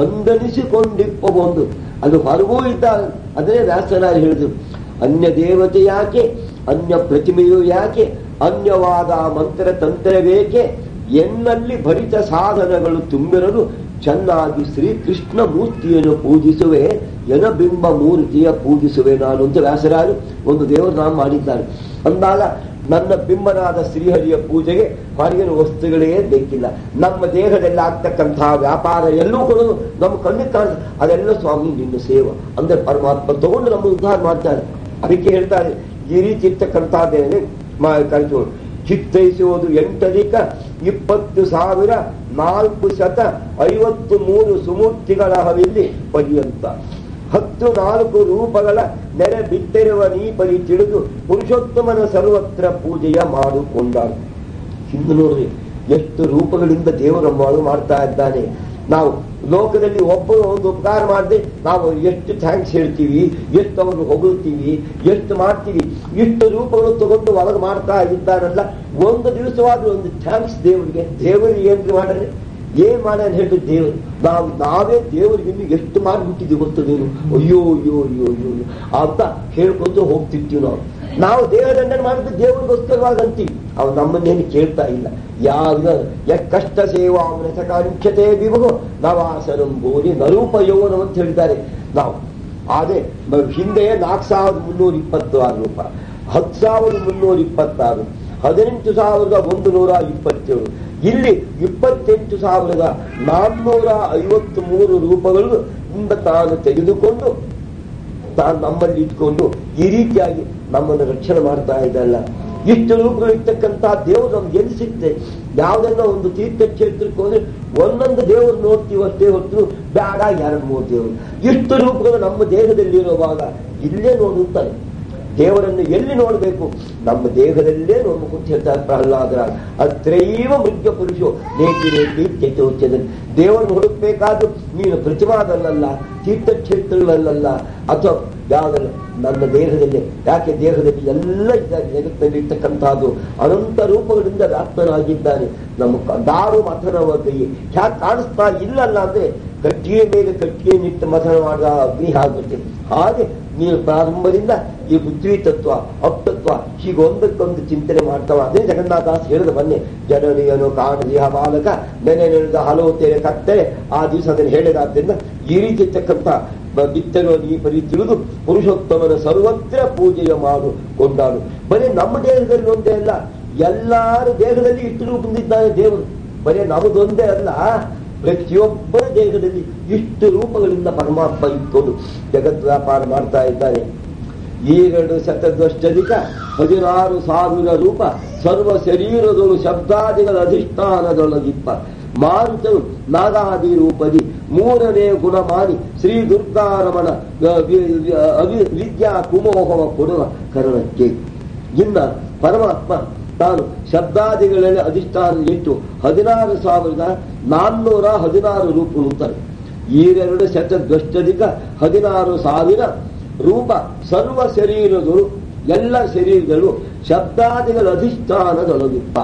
ಸಂದನಿಸಿಕೊಂಡಿಪ್ಪಬಹುದು ಅದು ಹೊರಗೂ ಇದ್ದ ಅದೇ ವ್ಯಾಸನಾರಿ ಹೇಳಿದ್ರು ಅನ್ಯ ದೇವತೆ ಯಾಕೆ ಅನ್ಯ ಪ್ರತಿಮೆಯು ಯಾಕೆ ಅನ್ಯವಾದ ಮಂತ್ರ ತಂತ್ರವೇಕೆ ಎನ್ನಲ್ಲಿ ಭರಿತ ಸಾಧನಗಳು ತುಂಬಿರಲು ಚೆನ್ನಾಗಿ ಶ್ರೀಕೃಷ್ಣ ಮೂರ್ತಿಯನ್ನು ಪೂಜಿಸುವೆ ಬಿಂಬ ಮೂರ್ತಿಯ ಪೂಜಿಸುವೆ ನಾನು ಅಂತ ವ್ಯಾಸರಾರು ಒಂದು ದೇವರು ನಾನು ಮಾಡಿದ್ದಾರೆ ಅಂದಾಗ ನನ್ನ ಬಿಂಬನಾದ ಶ್ರೀಹರಿಯ ಪೂಜೆಗೆ ಹೊರಗಿನ ವಸ್ತುಗಳೇ ಬೇಕಿಲ್ಲ ನಮ್ಮ ದೇಹದಲ್ಲಿ ಆಗ್ತಕ್ಕಂತಹ ವ್ಯಾಪಾರ ಎಲ್ಲೂ ಕೂಡ ನಮ್ಮ ಕಣ್ಣಿಗೆ ಕಾಣ ಅದೆಲ್ಲ ಸ್ವಾಮಿ ನಿನ್ನ ಸೇವ ಅಂದ್ರೆ ಪರಮಾತ್ಮ ತಗೊಂಡು ನಮ್ಮ ಉದ್ಧಾರ ಮಾಡ್ತಾರೆ ಅದಕ್ಕೆ ಹೇಳ್ತಾರೆ ಈ ರೀತಿ ಇರ್ತಕ್ಕಂಥದ್ದೇನೆ ಕಲಿತೋಳು ಚಿತ್ತೈಸುವುದು ಎಂಟಧಿಕ ಇಪ್ಪತ್ತು ಸಾವಿರ ನಾಲ್ಕು ಶತ ಐವತ್ತು ಮೂರು ಸುಮೂರ್ತಿಗಳ ಹವಿಲ್ಲಿ ಪರ್ಯಂತ ಹತ್ತು ನಾಲ್ಕು ರೂಪಗಳ ನೆರೆ ಬಿಟ್ಟಿರುವ ನೀ ಪರಿ ತಿಳಿದು ಪುರುಷೋತ್ತಮನ ಸರ್ವತ್ರ ಪೂಜೆಯ ಮಾಡಿಕೊಂಡಾಳು ಹಿಂದೆ ನೋಡ್ರಿ ಎಷ್ಟು ರೂಪಗಳಿಂದ ದೇವರು ನಮ್ಮೊಳಗೆ ಮಾಡ್ತಾ ಇದ್ದಾನೆ ನಾವು ಲೋಕದಲ್ಲಿ ಒಬ್ಬರು ಒಂದು ಉಪಕಾರ ಮಾಡದೆ ನಾವು ಎಷ್ಟು ಥ್ಯಾಂಕ್ಸ್ ಹೇಳ್ತೀವಿ ಎಷ್ಟು ಅವ್ರನ್ನ ಹೊಗಳ್ತೀವಿ ಎಷ್ಟು ಮಾಡ್ತೀವಿ ಇಷ್ಟು ರೂಪಗಳು ತಗೊಂಡು ಒಳಗೆ ಮಾಡ್ತಾ ಇದ್ದಾರಲ್ಲ ಒಂದು ದಿವಸವಾದ್ರೂ ಒಂದು ಥ್ಯಾಂಕ್ಸ್ ದೇವರಿಗೆ ದೇವರಿಗೆ ಏನ್ರಿ ಮಾಡ್ರಿ ಏನ್ ಮಾಡ್ಯಾನ ಹೇಳಿ ದೇವರು ನಾವು ನಾವೇ ದೇವರಿಗೆ ಇನ್ನು ಎಷ್ಟು ಮಾಡಿಬಿಟ್ಟಿದ್ದೀವಿ ಗೊತ್ತದೇನು ಅಯ್ಯೋ ಅಯ್ಯೋ ಅಯ್ಯೋ ಅಯ್ಯೋ ಅಯ್ಯೋ ಅಂತ ಹೇಳ್ಕೊಂಡು ಹೋಗ್ತಿರ್ತೀವಿ ನಾವು ನಾವು ದೇವರನ್ನ ಮಾಡಿದ್ದು ದೇವರಿಗೋಸ್ಕರವಾಗಿ ಅಂತೀವಿ ಅವ್ ನಮ್ಮನ್ನೇನು ಕೇಳ್ತಾ ಇಲ್ಲ ಯಾವ ಕಷ್ಟ ಸೇವಾ ಕಾಂಕ್ಷತೆ ವಿಭು ನವಾಸರಂ ಬೋರಿ ನರೂಪ ಯೌವನ ಅಂತ ಹೇಳಿದ್ದಾರೆ ನಾವು ಆದ್ರೆ ಮ- ಹಿಂದೆ ನಾಲ್ಕು ಸಾವಿರದ ಮುನ್ನೂರ ಇಪ್ಪತ್ತಾರು ರೂಪಾಯಿ ಹತ್ತು ಸಾವಿರದ ಮುನ್ನೂರ ಇಪ್ಪತ್ತಾರು ಹದಿನೆಂಟು ಸಾವಿರದ ಒಂದು ನೂರ ಇಪ್ಪತ್ತೇಳು ಇಲ್ಲಿ ಇಪ್ಪತ್ತೆಂಟು ಸಾವಿರದ ನಾನ್ನೂರ ಐವತ್ತು ಮೂರು ರೂಪಗಳು ಇಂದ ತಾನು ತೆಗೆದುಕೊಂಡು ತಾನು ನಮ್ಮಲ್ಲಿ ಇಟ್ಕೊಂಡು ಈ ರೀತಿಯಾಗಿ ನಮ್ಮನ್ನು ರಕ್ಷಣೆ ಮಾಡ್ತಾ ಇದ್ದಲ್ಲ ಇಷ್ಟು ರೂಪಗಳು ಇರ್ತಕ್ಕಂಥ ದೇವರು ನಮ್ಗೆ ಎಲ್ಲಿ ಸಿಗ್ತದೆ ಯಾವುದನ್ನ ಒಂದು ತೀರ್ಥಕ್ಷೇತ್ರಕ್ಕೆ ಹೋದ್ರೆ ಒಂದೊಂದು ದೇವರು ನೋಡ್ತೀವಿ ಅಷ್ಟೇ ಹೊರತು ಬೇಡ ಎರಡು ಮೂರು ದೇವರು ಇಷ್ಟು ರೂಪಗಳು ನಮ್ಮ ದೇಹದಲ್ಲಿರುವಾಗ ಇಲ್ಲೇ ನೋಡುತ್ತಾರೆ ದೇವರನ್ನು ಎಲ್ಲಿ ನೋಡಬೇಕು ನಮ್ಮ ದೇಹದಲ್ಲೇ ನೋಡ್ಬೇಕು ಅಂತ ಹೇಳ್ತಾರೆ ಪ್ರಹ್ಲಾದರ ಅತ್ರೈವ ಮೃಗ್ಯ ಪುರುಷು ನೇತಿ ನೇತಿ ಚತೋಚ್ಯದಲ್ಲಿ ದೇವರನ್ನು ಹುಡುಕ್ಬೇಕಾದ್ರೂ ನೀನು ಪ್ರತಿಮಾದಲ್ಲಲ್ಲ ತೀರ್ಥಕ್ಷೇತ್ರಗಳಲ್ಲ ಅಥವಾ ಯಾವುದಲ್ಲ ನನ್ನ ದೇಹದಲ್ಲಿ ಯಾಕೆ ದೇಹದಲ್ಲಿ ಎಲ್ಲ ಇದ್ದಾರೆ ಜಗತ್ತಿನಲ್ಲಿ ಇರ್ತಕ್ಕಂಥದ್ದು ಅನಂತ ರೂಪಗಳಿಂದ ವ್ಯಾಪ್ತನಾಗಿದ್ದಾನೆ ನಮ್ಮ ಕ- ದಾರು ಮಥನವ ಕೈ ಹ್ಯಾಕ್ ಕಾಣಿಸ್ತಾ ಇಲ್ಲಲ್ಲ ಅಂದ್ರೆ ಕಟ್ಟಿಗೆ ಮೇಲೆ ಕಟ್ಟಿಗೆ ನಿಟ್ಟು ಮಥನ ಮಾಡಿದ ಅಗ್ನಿ ಆಗುತ್ತೆ ಹಾಗೆ ನೀವು ಪ್ರಾರಂಭದಿಂದ ಈ ಪೃಥ್ವಿ ತತ್ವ ಅಪ್ತತ್ವ ಹೀಗೆ ಒಂದಕ್ಕೊಂದು ಚಿಂತನೆ ಮಾಡ್ತಾವ ಅದೇ ಜಗನ್ನಾಥದಾಸ್ ಹೇಳಿದ ಬನ್ನಿ ಜನನಿಯನು ಕಾಣದಿಹ ಬಾಲಕ ನೆನೆ ನೆನೆದ ಹಲವು ತೆರೆ ಕತ್ತರೆ ಆ ದಿವಸ ಅದನ್ನು ಹೇಳಿದಾದ್ರಿಂದ ಈ ರೀತಿ ಇರ್ತಕ್ಕಂಥ ಬ- ಬಿತ್ತರುವ ಈ ಪರಿ ತಿಳಿದು ಪುರುಷೋತ್ತಮನ ಸರ್ವತ್ರ ಪೂಜೆಯ ಮಾಡು ಕೊಂಡಾಡು ಬರೀ ನಮ್ಮ ದೇಹದಲ್ಲಿ ಒಂದೇ ಅಲ್ಲ ಎಲ್ಲಾರ ದೇಹದಲ್ಲಿ ಇಟ್ಟು ರೂಪದಿಂದಿದ್ದಾನೆ ದೇವರು ಬರೀ ನಮದೊಂದೇ ಅಲ್ಲ ಪ್ರತಿಯೊಬ್ಬರ ದೇಹದಲ್ಲಿ ಇಷ್ಟು ರೂಪಗಳಿಂದ ಪರಮಾತ್ಮ ಇಟ್ಕೊಂಡು ಜಗತ್ ವ್ಯಾಪಾರ ಮಾಡ್ತಾ ಇದ್ದಾನೆ ಈರೆರಡು ಶತದಷ್ಟಧಿಕ ಹದಿನಾರು ಸಾವಿರ ರೂಪ ಸರ್ವ ಶರೀರದೊಳು ಶಬ್ದಾದಿಗಳ ಅಧಿಷ್ಠಾನದೊಳಗಿಪ್ಪ ಮಾರುತವು ನಾಗಾದಿ ರೂಪದಿ ಮೂರನೇ ಗುಣಮಾನಿ ಶ್ರೀ ದುರ್ಗಾರಮಣ ಅ, ವಿ- ವಿ- ಅವಿ ವಿದ್ಯಾ ಕುಮೋಹವ ಕೊಡುವ ಕರಣಕ್ಕೆ ಇನ್ನ ಪರಮಾತ್ಮ ತಾನು ಶಬ್ದಾದಿಗಳಲ್ಲಿ ಅಧಿಷ್ಠಾನ ಇಟ್ಟು ಹದಿನಾರು ಸಾವಿರದ ನಾನ್ನೂರ ಹದಿನಾರು ರೂಪ ಅಂತಾರೆ ಈರೆರಡು ಶತದ್ವಷ್ಟಧಿಕ ಹದಿನಾರು ಸಾವಿರ ರೂಪ ಸರ್ವ ಶರೀರಗಳು ಎಲ್ಲ ಶರೀರಗಳು ಶಬ್ದಾದಿಗಳ ಅಧಿಷ್ಠಾನದೊಳಗಿಪ್ಪ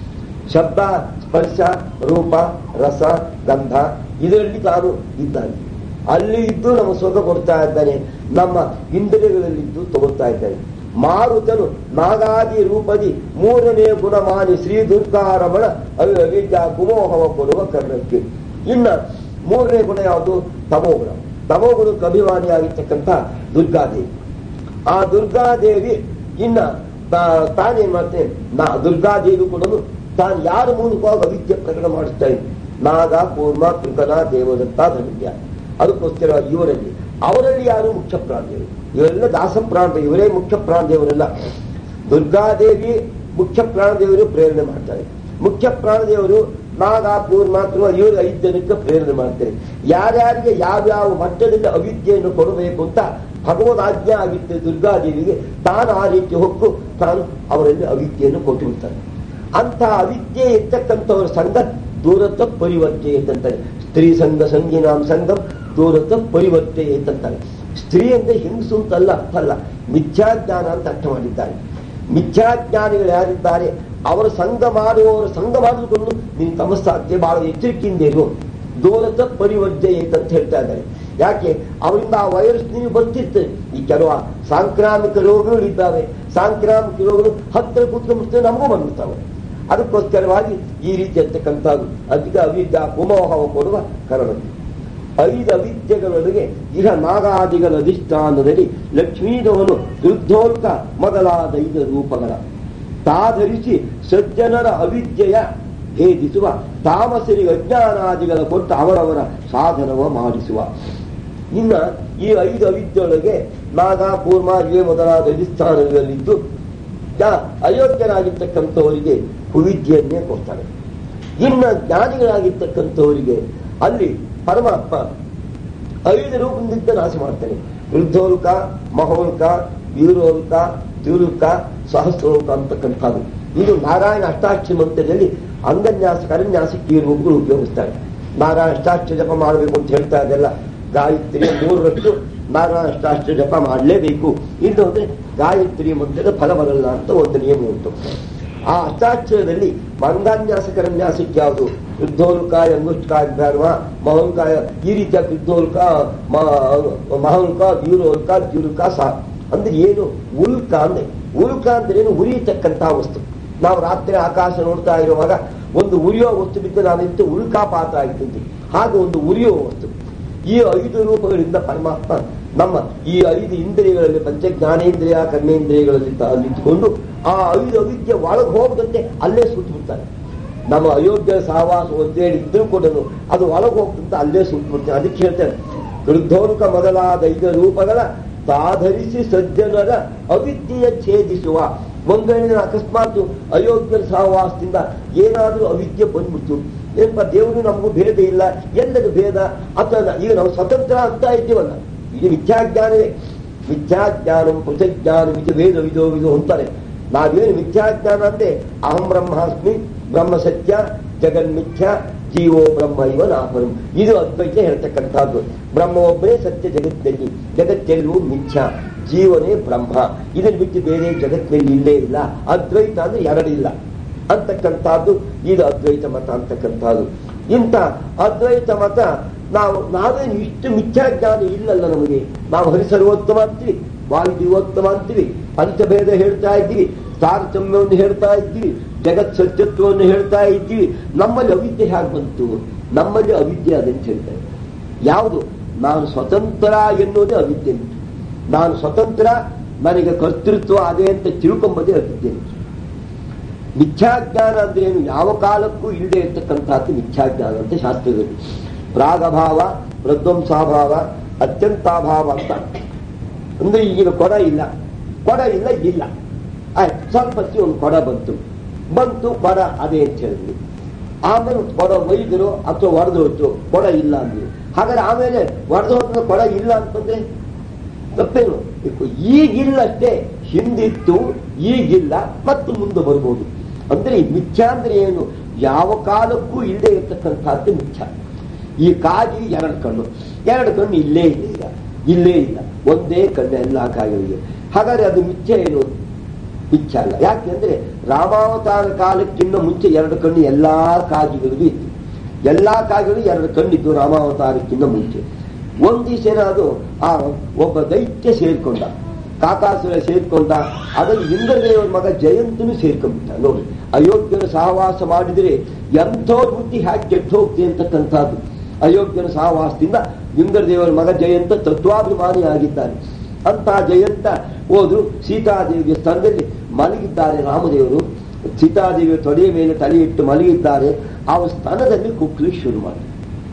ಶಬ್ದ ಸ್ಪರ್ಶ ರೂಪ ರಸ ಗಂಧ ಇದರಲ್ಲಿ ತಾನು ಇದ್ದಾನೆ ಅಲ್ಲಿ ಇದ್ದು ನಮ್ಮ ಸುಖ ಕೊಡ್ತಾ ಇದ್ದಾನೆ ನಮ್ಮ ಇಂದ್ರಿಯಗಳಲ್ಲಿದ್ದು ತಗೊಳ್ತಾ ಇದ್ದಾನೆ ಮಾರುತನು ನಾಗಾದಿ ರೂಪದಿ ಮೂರನೇ ಗುಣಮಾನಿ ಶ್ರೀ ದುರ್ಗಾರಮಣ ಅವಿ- ಅವಿದ್ಯಾ ಕುಮೋಹವ ಕೊಡುವ ಕರ್ಣಕ್ಕೆ ಇನ್ನ ಮೂರನೇ ಗುಣ ಯಾವುದು ತಮೋಗುಣ ತಮೋಗುಣಕ್ಕೆ ಅಭಿಮಾನಿಯಾಗಿರ್ತಕ್ಕಂಥ ದುರ್ಗಾದೇವಿ ಆ ದುರ್ಗಾದೇವಿ ಇನ್ನ ತಾ- ತಾನೇನ್ ಮಾಡ್ತೇನೆ ನಾ ದುರ್ಗಾದೇವಿ ಕೂಡ ತಾನು ಯಾರ ಮೂಲಕವಾಗಿ ಅವಿದ್ಯೆ ಪ್ರಕಟ ಮಾಡಿಸ್ತಾ ಇದ್ದೆ ನಾಗ ಕೂರ್ಮ ಕೃಕನ ದೇವದತ್ತ ಧನುಜ್ಯ ಅದಕ್ಕೋಸ್ಕರ ಇವರಲ್ಲಿ ಅವರಲ್ಲಿ ಯಾರು ಮುಖ್ಯ ಪ್ರಾಣದೇವರು ಇವರೆಲ್ಲ ದಾಸ ಪ್ರಾಣ ಇವರೇ ಮುಖ್ಯ ಪ್ರಾಣದೇವರೆಲ್ಲ ದುರ್ಗಾದೇವಿ ಮುಖ್ಯ ಪ್ರಾಣದೇವರು ಪ್ರೇರಣೆ ಮಾಡ್ತಾರೆ ಮುಖ್ಯ ಪ್ರಾಣದೇವರು ನಾಗ ಕೂರ್ಮ ಕೃಮ ಇವರು ಐದು ಜನಕ್ಕೆ ಪ್ರೇರಣೆ ಮಾಡ್ತಾರೆ ಯಾರ್ಯಾರಿಗೆ ಯಾವ್ಯಾವ ಮಟ್ಟದಲ್ಲಿ ಅವಿದ್ಯೆಯನ್ನು ಕೊಡಬೇಕು ಅಂತ ಭಗವದ್ ಆಜ್ಞೆ ಆಗಿತ್ತು ದುರ್ಗಾದೇವಿಗೆ ತಾನು ಆ ರೀತಿ ಹೊಕ್ಕು ತಾನು ಅವರಲ್ಲಿ ಅವಿದ್ಯೆಯನ್ನು ಕೊಟ್ಟು ಬಿಡ್ತಾನೆ ಅಂತ ಅವಿದ್ಯೆ ಇರ್ತಕ್ಕಂಥವ್ರ ಸಂಘ ದೂರತ್ವ ಪರಿವರ್ತೆ ಅಂತಾರೆ ಸ್ತ್ರೀ ಸಂಘ ಸಂಗೀನಾಂ ಸಂಘಂ ದೂರತ್ವ ಪರಿವರ್ತೆ ಅಂತಾರೆ ಸ್ತ್ರೀ ಅಂದ್ರೆ ಹಿಂಸು ಅಂತಲ್ಲ ಅರ್ಥ ಅಲ್ಲ ಮಿಥ್ಯಾಜ್ಞಾನ ಅಂತ ಅರ್ಥ ಮಾಡಿದ್ದಾರೆ ಮಿಥ್ಯಾಜ್ಞಾನಿಗಳು ಯಾರಿದ್ದಾರೆ ಅವರ ಸಂಘ ಮಾಡುವವರ ಸಂಘ ಮಾಡಿಕೊಂಡು ನೀನು ತಮಸ್ಸಾಧ್ಯ ಬಹಳ ಎಚ್ಚರಿಕೆಯಿಂದ ಇರು ದೂರತ ಪರಿವರ್ಜೆ ಅಂತ ಹೇಳ್ತಾ ಇದ್ದಾರೆ ಯಾಕೆ ಅವರಿಂದ ಆ ವೈರಸ್ ನೀವು ಬರ್ತಿರ್ತದೆ ಈ ಕೆಲವು ಸಾಂಕ್ರಾಮಿಕ ರೋಗಗಳು ಇದ್ದಾವೆ ಸಾಂಕ್ರಾಮಿಕ ರೋಗಗಳು ಹತ್ತಿರ ಕೂತ್ಕೊಂಡ್ಬಿಡ್ತೇವೆ ನಮಗೂ ಬಂದ್ಬಿಡ್ತಾವೆ ಅದಕ್ಕೋಸ್ಕರವಾಗಿ ಈ ರೀತಿ ಇರ್ತಕ್ಕಂಥದ್ದು ಅಧಿಕ ಅವಿದ್ಯಾ ಕುಮೋಹವ ಕೊಡುವ ಕಾರಣ ಐದು ಅವಿದ್ಯೆಗಳೊಳಗೆ ಇಹ ನಾಗಾದಿಗಳ ಅಧಿಷ್ಠಾನದಲ್ಲಿ ಲಕ್ಷ್ಮೀದವನು ವೃದ್ಧೋಲ್ಕ ಮೊದಲಾದ ಐದು ರೂಪಗಳ ತಾಧರಿಸಿ ಸಜ್ಜನರ ಅವಿದ್ಯೆಯ ಭೇದಿಸುವ ತಾಮಸರಿಗೆ ಅಜ್ಞಾನಾದಿಗಳ ಕೊಟ್ಟು ಅವರವರ ಸಾಧನವ ಮಾಡಿಸುವ ಇನ್ನ ಈ ಐದು ಅವಿದ್ಯೆಯೊಳಗೆ ನಾಗ ಕೂರ್ಮ ಇವೇ ಮೊದಲಾದ ಅಧಿಷ್ಠಾನಗಳಲ್ಲಿದ್ದು ಯಾ- ಅಯೋಗ್ಯರಾಗಿರ್ತಕ್ಕಂಥವರಿಗೆ ಕುವಿದ್ಯೆಯನ್ನೇ ಕೊಡ್ತಾರೆ ಇನ್ನು ಜ್ಞಾನಿಗಳಾಗಿರ್ತಕ್ಕಂಥವರಿಗೆ ಅಲ್ಲಿ ಪರಮಾತ್ಮ ಐದು ರೂಪದಿಂದ ನಾಶ ಮಾಡ್ತಾನೆ ವೃದ್ಧೋಲ್ಕ ಮಹೋಲ್ಕ ವೀರೋಲ್ಕ ದ್ಯುಲ್ಕ ಸಹಸ್ರೋಲ್ಕ ಅಂತಕ್ಕಂಥದ್ದು ಇದು ನಾರಾಯಣ ಅಷ್ಟಾಕ್ಷಿ ಮಂತ್ರದಲ್ಲಿ ಅಂಗನ್ಯಾಸ ಕರನ್ಯಾಸಕ್ಕೆ ಈ ರೂಪಗಳು ಉಪಯೋಗಿಸ್ತಾರೆ ನಾರಾಯಣ ಅಷ್ಟಾಕ್ಷ ಜಪ ಮಾಡಬೇಕು ಅಂತ ಹೇಳ್ತಾ ಇದೆಲ್ಲ ಗಾಯತ್ರಿ ಮೂರರಷ್ಟು ನಾರಾಯಣ ಅಷ್ಟಾಕ್ಷ ಜಪ ಮಾಡಲೇಬೇಕು ಇನ್ನು ಅಂದ್ರೆ ಗಾಯತ್ರಿ ಮಂತ್ರದ ಫಲ ಬರಲ್ಲ ಅಂತ ಒಂದು ನಿಯಮ ಉಂಟು ಆ ಅಷ್ಟಾಕ್ಷರದಲ್ಲಿ ಮಂಗಾನ್ಯಾಸ ಕರನ್ಯಾಸಕ್ಕೆ ಯಾವುದು ಯುದ್ಧೋಲ್ಕಾಯ ಅಂಗುಷ್ಕಾಯ ಬ್ಯಾರ್ವ ಮಹೋಲ್ಕಾಯ ಈ ರೀತಿಯ ಯುದ್ಧೋಲ್ಕ ಮಹೋಲ್ಕ ದ್ಯೂರೋಲ್ಕ ದ್ಯುಲ್ಕ ಸಹ ಅಂದ್ರೆ ಏನು ಉಲ್ಕ ಅಂದ್ರೆ ಉಲ್ಕ ಅಂದ್ರೆ ಏನು ಉರಿಯತಕ್ಕಂತಹ ವಸ್ತು ನಾವು ರಾತ್ರಿ ಆಕಾಶ ನೋಡ್ತಾ ಇರುವಾಗ ಒಂದು ಉರಿಯೋ ವಸ್ತು ಬಿದ್ದು ನಾವಿಂತ ಉಲ್ಕಾಪಾತ ಆಗಿದ್ದಂತೆ ಹಾಗೆ ಒಂದು ಉರಿಯೋ ವಸ್ತು ಈ ಐದು ರೂಪಗಳಿಂದ ಪರಮಾತ್ಮ ನಮ್ಮ ಈ ಐದು ಇಂದ್ರಿಯಗಳಲ್ಲಿ ಪಂಚ ಜ್ಞಾನೇಂದ್ರಿಯ ಕರ್ಮೇಂದ್ರಿಯಗಳಲ್ಲಿ ತ- ನಿಂತುಕೊಂಡು ಆ ಐದು ಅವಿದ್ಯೆ ಒಳಗೆ ಹೋಗದಂತೆ ಅಲ್ಲೇ ಸುಟ್ಟು ಬಿಡ್ತಾರೆ ನಮ್ಮ ಅಯೋಗ್ಯ ಸಹವಾಸ ಒಂದೇಳಿ ಇದ್ರೂ ಕೂಡ ಅದು ಒಳಗೆ ಹೋಗ್ತಂತ ಅಲ್ಲೇ ಸುಟ್ಟು ಬಿಡ್ತಾರೆ ಅದಕ್ಕೆ ಹೇಳ್ತಾರೆ ವೃದ್ಧೋಲ್ಕ ಮೊದಲಾದ ಐದು ರೂಪಗಳ ತಾಧರಿಸಿ ಸಜ್ಜನರ ಅವಿದ್ಯೆಯ ಛೇದಿಸುವ ಒಂದು ವೇಳೆ ನಾನು ಅಕಸ್ಮಾತ್ ಅಯೋಗ್ಯರ ಸಹವಾಸದಿಂದ ಏನಾದರೂ ಅವಿದ್ಯೆ ಬಂದ್ಬಿಡ್ತು ಏನಪ್ಪ ದೇವರು ನಮಗೂ ಭೇದ ಇಲ್ಲ ಎಲ್ಲದ ಭೇದ ಅಥವಾ ಈಗ ನಾವು ಸ್ವತಂತ್ರ ಅಂತ ಇದ್ದೀವಲ್ಲ ಇದು ಮಿಥ್ಯಾಜ್ಞಾನವೇ ಮಿಥ್ಯಾಜ್ಞಾನಂ ಪೃಥಜ್ಞಾನಂ ಇದು ವೇದ ವಿಧೋ ವಿಧೋ ಅಂತಾರೆ ನಾವೇನು ಮಿಥ್ಯಾಜ್ಞಾನ ಅಂದ್ರೆ ಅಹಂ ಬ್ರಹ್ಮಾಸ್ಮಿ ಬ್ರಹ್ಮ ಸತ್ಯ ಜಗನ್ಮಿಥ್ಯ ಜೀವೋ ಬ್ರಹ್ಮ ಇವ ನಾಪರಂ ಇದು ಅದ್ವೈತ ಹೇಳ್ತಕ್ಕಂಥದ್ದು ಬ್ರಹ್ಮ ಒಬ್ಬನೇ ಸತ್ಯ ಜಗತ್ತಿನಲ್ಲಿ ಜಗತ್ತೆಲ್ಲವೂ ಮಿಥ್ಯ ಜೀವನೇ ಬ್ರಹ್ಮ ಇದನ್ನು ಬಿಟ್ಟು ಬೇರೆ ಜಗತ್ತಿನಲ್ಲಿ ಇಲ್ಲೇ ಇಲ್ಲ ಅದ್ವೈತ ಅಂದ್ರೆ ಎರಡಿಲ್ಲ ಅಂತಕ್ಕಂಥದ್ದು ಇದು ಅದ್ವೈತ ಮತ ಅಂತಕ್ಕಂಥದ್ದು ಇಂಥ ಅದ್ವೈತ ಮತ ನಾವು ನಾವೇನು ಇಷ್ಟು ಮಿಥ್ಯಾಜ್ಞಾನ ಇಲ್ಲಲ್ಲ ನಮಗೆ ನಾವು ಹರಿಸರ್ವೋತ್ತಮ ಅಂತೀವಿ ವಾಯುದೇವೋತ್ತಮ ಅಂತೀವಿ ಪಂಚಭೇದ ಹೇಳ್ತಾ ಇದ್ದೀವಿ ತಾರತಮ್ಯವನ್ನು ಹೇಳ್ತಾ ಇದ್ದೀವಿ ಜಗತ್ ಸತ್ಯತ್ವವನ್ನು ಹೇಳ್ತಾ ಇದ್ದೀವಿ ನಮ್ಮಲ್ಲಿ ಅವಿದ್ಯೆ ಹೇಗೆ ಬಂತು ನಮ್ಮಲ್ಲಿ ಅವಿದ್ಯೆ ಅದಂತ ಹೇಳ್ತಾರೆ ಯಾವುದು ನಾನು ಸ್ವತಂತ್ರ ಎನ್ನುವುದೇ ಅವಿದ್ಯೆ ನಾನು ಸ್ವತಂತ್ರ ನನಗೆ ಕರ್ತೃತ್ವ ಅದೇ ಅಂತ ತಿಳ್ಕೊಂಬದೇ ಅವಿದ್ಯೆ ಮಿಥ್ಯಾಜ್ಞಾನ ಅಂದ್ರೆ ಏನು ಯಾವ ಕಾಲಕ್ಕೂ ಇಲ್ಲದೆ ಇರ್ತಕ್ಕಂಥದ್ದು ಮಿಥ್ಯಾಜ್ಞಾನ ಅಂತ ಶಾಸ್ತ್ರದಲ್ಲಿ ಪ್ರಾಗಭಾವ ಪ್ರಧ್ವಂಸಾಭಾವ ಅತ್ಯಂತಾಭಾವ ಅಂತ ಅಂದ್ರೆ ಈಗಿನ ಕೊಡ ಇಲ್ಲ ಕೊಡ ಇಲ್ಲ ಇಲ್ಲ ಆಯ್ತು ಸ್ವಲ್ಪ ಹೊತ್ತಿಗೆ ಒಂದು ಕೊಡ ಬಂತು ಬಂತು ಕೊಡ ಅದೇ ಅಂತ ಹೇಳಿದ್ವಿ ಆಮೇಲೆ ಕೊಡ ಒಯ್ದರು ಅಥವಾ ಒಡೆದು ಹೋಯ್ತು ಕೊಡ ಇಲ್ಲ ಅಂದ್ವಿ ಹಾಗಾದ್ರೆ ಆಮೇಲೆ ಒಡೆದು ಹೋದ ಕೊಡ ಇಲ್ಲ ಅಂತಂದ್ರೆ ತಪ್ಪೇನು ಈಗಿಲ್ಲಷ್ಟೇ ಹಿಂದಿತ್ತು ಈಗಿಲ್ಲ ಮತ್ತು ಮುಂದೆ ಬರ್ಬೋದು ಅಂದ್ರೆ ಈ ಮಿಥ್ಯ ಅಂದ್ರೆ ಏನು ಯಾವ ಕಾಲಕ್ಕೂ ಇಲ್ಲದೆ ಇರತಕ್ಕಂಥದ್ದು ಮಿಥ್ಯ ಈ ಕಾಗಿ ಎರಡು ಕಣ್ಣು ಎರಡು ಕಣ್ಣು ಇಲ್ಲೇ ಇಲ್ಲ ಈಗ ಇಲ್ಲೇ ಇಲ್ಲ ಒಂದೇ ಕಣ್ಣು ಎಲ್ಲ ಕಾಯಿಗಳಿಗೆ ಹಾಗಾದ್ರೆ ಅದು ಮಿಥ್ಯ ಏನು ಮಿಥ್ಯ ಅಲ್ಲ ಯಾಕೆಂದ್ರೆ ರಾಮಾವತಾರ ಕಾಲಕ್ಕಿಂತ ಮುಂಚೆ ಎರಡು ಕಣ್ಣು ಎಲ್ಲಾ ಕಾಗಿಗಳಿಗೂ ಇತ್ತು ಎಲ್ಲಾ ಕಾಗಿಗಳು ಎರಡು ಕಣ್ಣಿದ್ದು ರಾಮಾವತಾರಕ್ಕಿಂತ ಮುಂಚೆ ಒಂದ್ ದಿವಸ ಏನಾದ್ರು ಆ ಒಬ್ಬ ದೈತ್ಯ ಸೇರ್ಕೊಂಡ ಕಾಕಾಸುರ ಸೇರ್ಕೊಂಡ ಅದರಲ್ಲಿ ಇಂದ್ರದೇವರ ಮಗ ಜಯಂತನು ಸೇರ್ಕೊಂಡ್ಬಿಟ್ಟ ನೋಡಿ ಅಯೋಗ್ಯನ ಸಹವಾಸ ಮಾಡಿದರೆ ಎಂಥೋ ಬುದ್ಧಿ ಹ್ಯಾಕ್ ಕೆಟ್ಟು ಹೋಗ್ತಿ ಅಂತಕ್ಕಂಥದ್ದು ಅಯೋಗ್ಯನ ಸಹವಾಸದಿಂದ ಇಂದ್ರದೇವರ ಮಗ ಜಯಂತ ತತ್ವಾಭಿಮಾನಿ ಆಗಿದ್ದಾನೆ ಅಂತ ಜಯಂತ ಹೋದ್ರು ಸೀತಾದೇವಿಯ ಸ್ಥಳದಲ್ಲಿ ಮಲಗಿದ್ದಾರೆ ರಾಮದೇವರು ಸೀತಾದೇವಿಯ ತೊಡೆಯ ಮೇಲೆ ತಲೆ ಇಟ್ಟು ಮಲಗಿದ್ದಾರೆ ಆ ಸ್ಥಾನದಲ್ಲಿ ಕುಕ್ಕಲಿ ಶುರು ಮಾಡಿ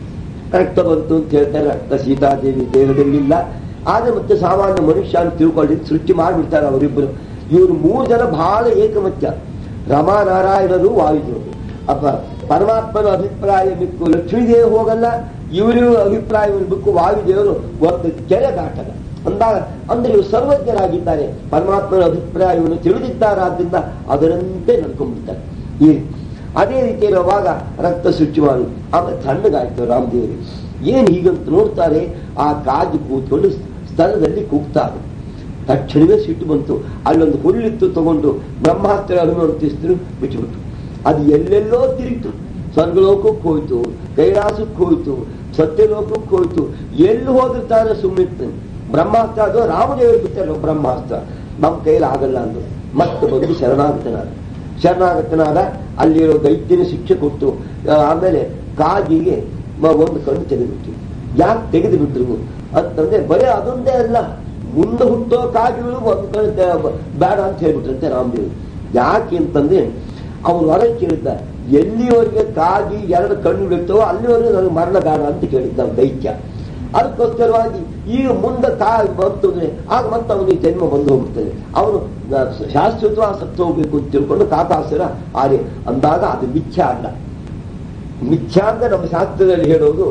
ರಕ್ತ ಬಂತು ಅಂತ ಹೇಳ್ತಾರೆ ರಕ್ತ ಸೀತಾದೇವಿ ದೇಹದಲ್ಲಿಲ್ಲ ಆದ್ರೆ ಮತ್ತೆ ಸಾಮಾನ್ಯ ಮನುಷ್ಯ ಅಂತ ತಿಳ್ಕೊಳ್ಳಿ ಸೃಷ್ಟಿ ಮಾಡಿಬಿಡ್ತಾರೆ ಅವರಿಬ್ಬರು ಇವರು ಮೂರು ಜನ ಬಹಳ ಏಕಮತ್ಯ ರಮಾನಾರಾಯಣರು ವಾಯುದೇವರು ಅಪ್ಪ ಪರಮಾತ್ಮನ ಅಭಿಪ್ರಾಯ ಬಿಕ್ಕು ಲಕ್ಷ್ಮೀದೇವಿ ಹೋಗಲ್ಲ ಇವರು ಅಭಿಪ್ರಾಯವನ್ನು ಬಿಕ್ಕು ವಾಯುದೇವರು ಒಂದು ಕೆರೆ ದಾಟಲ್ಲ ಅಂದಾಗ ಅಂದ್ರೆ ಇವರು ಸರ್ವಜ್ಞರಾಗಿದ್ದಾರೆ ಪರಮಾತ್ಮನ ಅಭಿಪ್ರಾಯವನ್ನು ತಿಳಿದಿದ್ದಾರಾದ್ರಿಂದ ಅದರಂತೆ ನಡ್ಕೊಂಡ್ಬಿಡ್ತಾರೆ ಈ ಅದೇ ರೀತಿ ಇರುವಾಗ ರಕ್ತ ಶುಚಿ ಮಾಡಿ ಆಮೇಲೆ ತಣ್ಣಗಾಯ್ತು ರಾಮದೇವರು ಏನ್ ಹೀಗಂತ ನೋಡ್ತಾರೆ ಆ ಕಾಜಿ ಕೂತ್ಕೊಂಡು ಸ್ಥಳದಲ್ಲಿ ಕೂಗ್ತಾರೆ ತಕ್ಷಣವೇ ಸಿಟ್ಟು ಬಂತು ಅಲ್ಲೊಂದು ಹುಲ್ಲಿತ್ತು ತಗೊಂಡು ಬ್ರಹ್ಮಾಸ್ತ್ರ ಅನುಮತಿಸಿದ್ರು ಬಿಟ್ಟುಬಿಟ್ಟು ಅದು ಎಲ್ಲೆಲ್ಲೋ ತಿರುಗಿತು ಸ್ವರ್ಗಲೋಕಕ್ಕೆ ಹೋಯ್ತು ಕೈಲಾಸಕ್ಕೆ ಹೋಯ್ತು ಸತ್ಯಲೋಕಕ್ಕೆ ಹೋಯ್ತು ಎಲ್ಲಿ ಹೋಗಿರ್ತಾರೆ ಸುಮ್ಮನೆ ಬ್ರಹ್ಮಾಸ್ತ್ರ ಅದು ರಾಮದೇವರು ಬಿಟ್ಟರು ಬ್ರಹ್ಮಾಸ್ತ್ರ ನಮ್ಮ ಕೈಲಿ ಆಗಲ್ಲ ಅಂದ್ರು ಮತ್ತೆ ಬಂದು ಶರಣಾಗತನಾದ ಶರಣಾಗತನಾದ ಅಲ್ಲಿರೋ ದೈತ್ಯನ ಶಿಕ್ಷೆ ಕೊಟ್ಟು ಆ, ಆಮೇಲೆ ಕಾಗಿಗೆ ಮ- ಒಂದು ಕಣ್ಣು ತೆಗೆದುಬಿಟ್ಟು ಯಾಕೆ ತೆಗೆದು ಬಿಟ್ರು ಅಂತಂದ್ರೆ ಬರೀ ಅದೊಂದೇ ಅಲ್ಲ ಮುಂದೆ ಹುಟ್ಟೋ ಕಾಗಿಗಳು ಒಂದು ಕಣ್ಣು ತೆ- ಬೇಡ ಅಂತ ಹೇಳ್ಬಿಟ್ರಂತೆ ರಾಮದೇವ್ ಯಾಕೆ ಅಂತಂದ್ರೆ ಅವ್ರು ಹೊರಗೆ ಕೇಳಿದ್ದ ಎಲ್ಲಿವರೆಗೆ ಕಾಗಿ ಎರಡು ಕಣ್ಣು ಬಿಡ್ತವೋ ಅಲ್ಲಿವರೆಗೆ ನನಗೆ ಮರಣ ಬೇಡ ಅಂತ ಕೇಳಿದ್ದ ಅವ್ನು ದೈತ್ಯ ಅದಕ್ಕೋಸ್ಕರವಾಗಿ ಈಗ ಮುಂದೆ ಕಾ ಬಂತು ಅಂದ್ರೆ ಆಗ ಮತ್ತೆ ಅವನಿಗೆ ಜನ್ಮ ಬಂದು ಹೋಗ್ತದೆ ಅವನು ಶಾಶ್ವತವಾಗಿ ಸತ್ತು ಹೋಗ್ಬೇಕು ಅಂತ ತಿಳ್ಕೊಂಡು ಕಾಕಾಸುರ ಆರೆ ಅಂದಾಗ ಅದು ಮಿಥ್ಯ ಅಲ್ಲ ಮಿಥ್ಯ ಅಂತ ನಮ್ಮ ಶಾಸ್ತ್ರದಲ್ಲಿ ಹೇಳೋದು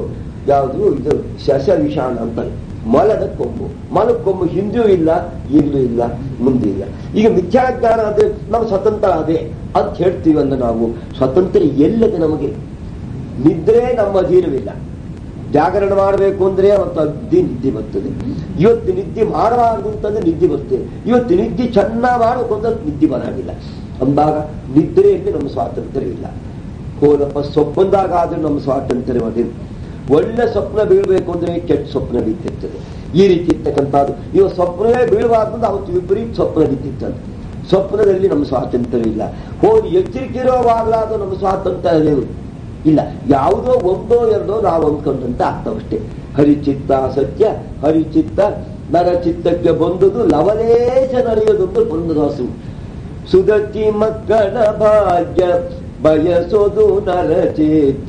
ಯಾವುದು ಇದು ಶಶವಿಷಾಣ ಅಂತಾರೆ ಮಲದ ಕೊಂಬು ಮಲದ ಕೊಂಬು ಹಿಂದೂ ಇಲ್ಲ ಈಗಲೂ ಇಲ್ಲ ಮುಂದೆ ಇಲ್ಲ ಈಗ ಮಿಥ್ಯಾಜ್ಞಾನ ಅಂದ್ರೆ ನಾವು ಸ್ವತಂತ್ರ ಅದೇ ಅಂತ ಹೇಳ್ತೀವಿ ಅಂದ್ರೆ ನಾವು ಸ್ವತಂತ್ರ ಎಲ್ಲದೆ ನಮಗೆ ನಿದ್ರೆ ನಮ್ಮ ಅಧೀನವಿಲ್ಲ ಜಾಗರಣ ಮಾಡಬೇಕು ಅಂದ್ರೆ ಅವತ್ತು ಅಗ್ದಿ ನಿದ್ದೆ ಬರ್ತದೆ ಇವತ್ತು ನಿದ್ದೆ ಮಾಡಬಾರ್ದು ಅಂತಂದ್ರೆ ನಿದ್ದೆ ಬರ್ತದೆ ಇವತ್ತು ನಿದ್ದೆ ಚೆನ್ನಾಗಿ ಮಾಡಬೇಕು ಅಂದ್ರೆ ನಿದ್ದೆ ಬರಾಗಿಲ್ಲ ಅಂದಾಗ ನಿದ್ರೆಯಲ್ಲಿ ನಮ್ಮ ಸ್ವಾತಂತ್ರ್ಯ ಇಲ್ಲ ಹೋಲಪ್ಪ ಸ್ವಪ್ನದಾಗ ಆದ್ರೂ ನಮ್ಮ ಸ್ವಾತಂತ್ರ್ಯ ಅದೇನು ಒಳ್ಳೆ ಸ್ವಪ್ನ ಬೀಳ್ಬೇಕು ಅಂದ್ರೆ ಕೆಟ್ಟ ಸ್ವಪ್ನ ಬಿದ್ದಿರ್ತದೆ ಈ ರೀತಿ ಇರ್ತಕ್ಕಂಥದ್ದು ಇವಾಗ ಸ್ವಪ್ನವೇ ಬೀಳಬಾರ್ದು ಅವತ್ತು ವಿಪರೀತ ಸ್ವಪ್ನ ಬಿದ್ದಿರ್ತದೆ ಸ್ವಪ್ನದಲ್ಲಿ ನಮ್ಮ ಸ್ವಾತಂತ್ರ್ಯ ಇಲ್ಲ ಹೋಗಿ ಎಚ್ಚರಿಕೆ ಇರೋವಾಗಲಾದ್ರೂ ನಮ್ಮ ಸ್ವಾತಂತ್ರ್ಯ ಅದೇನು ಇಲ್ಲ ಯಾವುದೋ ಒಂದೋ ಎರಡೋ ನಾವು ಅಂದ್ಕೊಂಡಂತೆ ಆಗ್ತಾವಷ್ಟೇ ಹರಿಚಿತ್ತ ಸತ್ಯ ಹರಿಚಿತ್ತ ನರಚಿತ್ತಕ್ಕೆ ಬಂದುದು ಲವಲೇಶ ನಡೆಯೋದೊಂದು ಬಂದದಾಸು ಸುದತಿ ಮಕ್ಕಳ ಭಾಗ್ಯ ಬಯಸೋದು ನರಚಿತ್ತ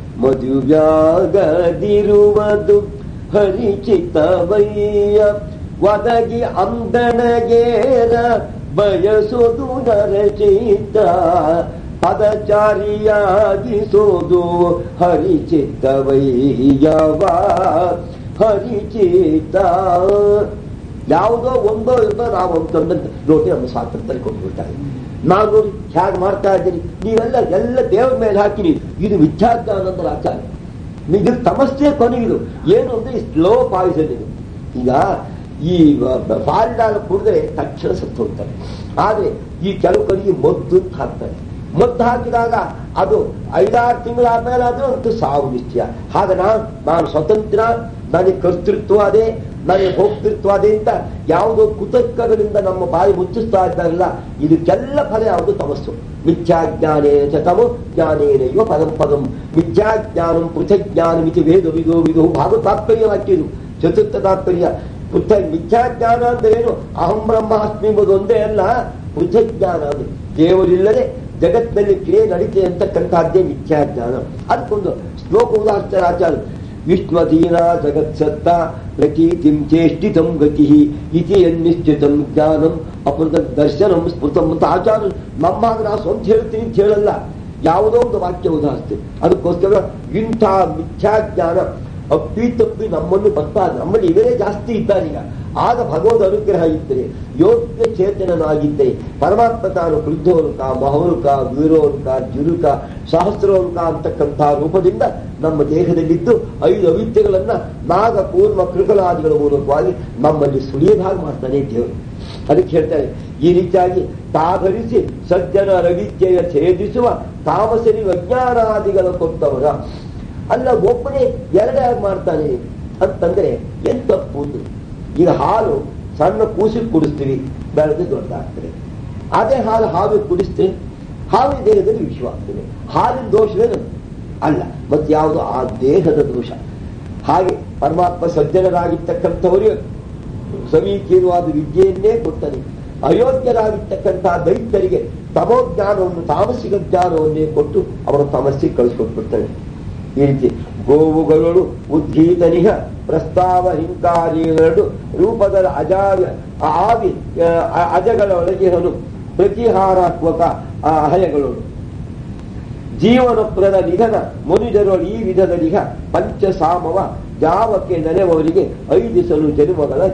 ಮದುವ್ಯಾಗದಿರುವುದು ಹರಿಚಿತ್ತವಯ್ಯ ಒದಗಿ ಅಂದಣಗೇರ ಬಯಸೋದು ನರಚಿತ್ತ ಪದಚಾರಿಯಾಗಿಸೋದು ಹರಿಚಿತ್ತವಯ್ಯವ ಹರಿಚಿತ್ತ ಯಾವುದೋ ಒಂದೋ ಇರ್ದೋ ನಾವು ಅಂತಂದ್ರೆ ನೋಡಿ ನಮ್ಮ ಸ್ವಾತಂತ್ರ್ಯ ಕೊಟ್ಬಿಡ್ತಾರೆ ನಾನು ನೋಡಿ ಹೇಗೆ ಮಾಡ್ತಾ ಇದ್ದೀನಿ ನೀವೆಲ್ಲ ಎಲ್ಲ ದೇವರ ಮೇಲೆ ಹಾಕಿನಿ ಇದು ವಿದ್ಯಾಜ್ಞಾನಂದರ ಆಚಾರ ಇದು ತಮಸ್ಸೆ ಕೊನೆಗಿದು ಏನು ಅಂದ್ರೆ ಸ್ಲೋ ಪಾಯ್ಸನ್ ಇದು ಈಗ ಈ ಬಾಲ್ಡಾಲ್ ಕುಡಿದ್ರೆ ತಕ್ಷಣ ಸತ್ತು ಹೋಗ್ತಾರೆ ಆದ್ರೆ ಈ ಕೆಲವು ಕಡೆಗೆ ಮದ್ದು ಅಂತ ಹಾಕ್ತಾರೆ ಮದ್ದು ಹಾಕಿದಾಗ ಅದು ಐದಾರು ತಿಂಗಳಾದ್ಮೇಲೆ ಆದ್ರೂ ಅಂತೂ ಸಾವು ನಿಶ್ಚಯ ಹಾಗ ನಾನು ನಾನು ಸ್ವತಂತ್ರ ನನಗೆ ಕರ್ತೃತ್ವ ಅದೇ ನನಗೆ ಹೋಗ್ತಿರ್ತ್ವ ಅದೇ ಅಂತ ಯಾವುದೋ ಕುತರ್ಕಗಳಿಂದ ನಮ್ಮ ಬಾಯಿ ಮುಚ್ಚಿಸ್ತಾ ಇದ್ದಾರಲ್ಲ ಇದಕ್ಕೆಲ್ಲ ಫಲ ಯಾವುದು ತಮಸ್ಸು ಮಿಥ್ಯಾಜ್ಞಾನೇನ ಚ ತಮೋ ಜ್ಞಾನೇನ ಇವ ಪದಂ ಪದಂ ಮಿಥ್ಯಾಜ್ಞಾನಂ ಪೃಥಕ್ ಜ್ಞಾನಮಿತಿ ವೇದ ವಿಧೋ ವಿಧೋ ಭಾಗ ತಾತ್ಪರ್ಯ ವಾಕ್ಯದು ಚತುರ್ಥ ತಾತ್ಪರ್ಯ ಪೃಥಕ್ ಮಿಥ್ಯಾಜ್ಞಾನ ಅಂದ್ರೆ ಏನು ಅಹಂ ಬ್ರಹ್ಮಾಸ್ಮಿ ಎಂಬುದು ಒಂದೇ ಅಲ್ಲ ಪೃಥಕ್ ಜ್ಞಾನ ಅದು ದೇವರಿಲ್ಲದೆ ಜಗತ್ತಿನಲ್ಲಿ ಕ್ರಿಯೆ ನಡೀತೆ ಅಂತಕ್ಕಂಥದ್ದೇ ಮಿಥ್ಯಾಜ್ಞಾನ ಅದಕ್ಕೊಂದು ಶ್ಲೋಕ ಉದಾಹರಿಸ್ತಾರೆ ಆಚಾರ್ಯ ವಿಶ್ವಧೀನ ಜಗತ್ಸತ್ತ ಪ್ರತೀತಿಂ ಚೇಷ್ಟಿತಂ ಗತಿ ಇತಿ ಎನ್ನಿಶ್ಚಿತಂ ಜ್ಞಾನಂ ಅಪೃತ ದರ್ಶನಂ ಸ್ಮೃತಂ ಅಂತ ಆಚಾರ್ಯ ನಮ್ಮಾಗ ನಾವು ಸ್ವಂತ ಹೇಳ್ತೀನಿ ಅಂತ ಹೇಳಲ್ಲ ಯಾವುದೋ ಒಂದು ವಾಕ್ಯ ಉದಾಹರಿಸ್ತೀವಿ ಅದಕ್ಕೋಸ್ಕರ ಇಂಥ ಮಿಥ್ಯಾಜ್ಞಾನ ಅಪ್ಪಿ ತಪ್ಪಿ ನಮ್ಮನ್ನು ಬರ್ತಾ ನಮ್ಮಲ್ಲಿ ಇವರೇ ಜಾಸ್ತಿ ಇದ್ದಾರೆ ಈಗ ಆಗ ಭಗವದ್ ಅನುಗ್ರಹ ಇದ್ದರೆ ಯೋಗ್ಯ ಚೇತನನಾಗಿದ್ದರೆ ಪರಮಾತ್ಮ ತಾನು ಕೃದ್ಧೋಲ್ಕ ಮಹೋಲ್ಕ ವೀರೋಲ್ಕ ಜುರುಕ ಸಹಸ್ರೋಲ್ಕ ಅಂತಕ್ಕಂಥ ರೂಪದಿಂದ ನಮ್ಮ ದೇಹದಲ್ಲಿದ್ದು ಐದು ಅವಿದ್ಯೆಗಳನ್ನ ನಾಗ ಕೂರ್ಮ ಕೃಕಲಾದಿಗಳ ಮೂಲಕವಾಗಿ ನಮ್ಮಲ್ಲಿ ಸುಳಿಯದಾಗ ಮಾಡ್ತಾನೆ ದೇವರು ಅದಕ್ಕೆ ಹೇಳ್ತಾರೆ ಈ ರೀತಿಯಾಗಿ ತಾಧರಿಸಿ ಸಜ್ಜನ ರವಿದ್ಯೆಯ ಛೇದಿಸುವ ತಾಮಸರಿ ಅಜ್ಞಾನಾದಿಗಳ ಕೊಟ್ಟವರ ಅಲ್ಲ ಒಬ್ಬನೇ ಎರಡಾಗಿ ಮಾಡ್ತಾನೆ ಅಂತಂದ್ರೆ ಎಂತ ತಪ್ಪು ಈಗ ಹಾಲು ಸಣ್ಣ ಕೂಸಿಗೆ ಕುಡಿಸ್ತೀವಿ ಬೆಳೆದು ದೊಡ್ಡದಾಗ್ತದೆ ಅದೇ ಹಾಲು ಹಾವು ಕುಡಿಸ್ತೇವೆ ಹಾವಿನ ದೇಹದಲ್ಲಿ ವಿಷವಾಗ್ತದೆ ಹಾಲಿನ ದೋಷವೇನು ಅಲ್ಲ ಮತ್ತೆ ಯಾವುದು ಆ ದೇಹದ ದೋಷ ಹಾಗೆ ಪರಮಾತ್ಮ ಸಜ್ಜನರಾಗಿರ್ತಕ್ಕಂಥವರಿಗೆ ಸಮೀಚೀನವಾದ ವಿದ್ಯೆಯನ್ನೇ ಕೊಡ್ತಾನೆ ಅಯೋಗ್ಯರಾಗಿರ್ತಕ್ಕಂತಹ ದೈತ್ಯರಿಗೆ ತಮೋಜ್ಞಾನವನ್ನು ತಾಮಸಿಕ ಜ್ಞಾನವನ್ನೇ ಕೊಟ್ಟು ಅವರ ತಮಸ್ಸಿಗೆ ಕಳಿಸ್ಕೊಟ್ಬಿಡ್ತಾನೆ ಈ ರೀತಿ ಗೋವುಗಳು ಉದ್ಗೀತನಿಹ ಪ್ರಸ್ತಾವ ಹಿಂಕಾರಿಗಳು ರೂಪದ ಅಜಾವಿ ಆವಿ ಅಜಗಳ ಒಳಗಿರಲು ಪ್ರತಿಹಾರಾತ್ಮಕ ಆ ಹಯಗಳು ಜೀವನಪ್ರದ ನಿಧನ ಮನುಜರೊಳು ಈ ವಿಧದಲ್ಲಿಹ ಪಂಚಸಾಮವ ಜಾವಕ್ಕೆ ನೆನೆವವರಿಗೆ ಐದಿಸಲು ಜನ್ಮಗಳ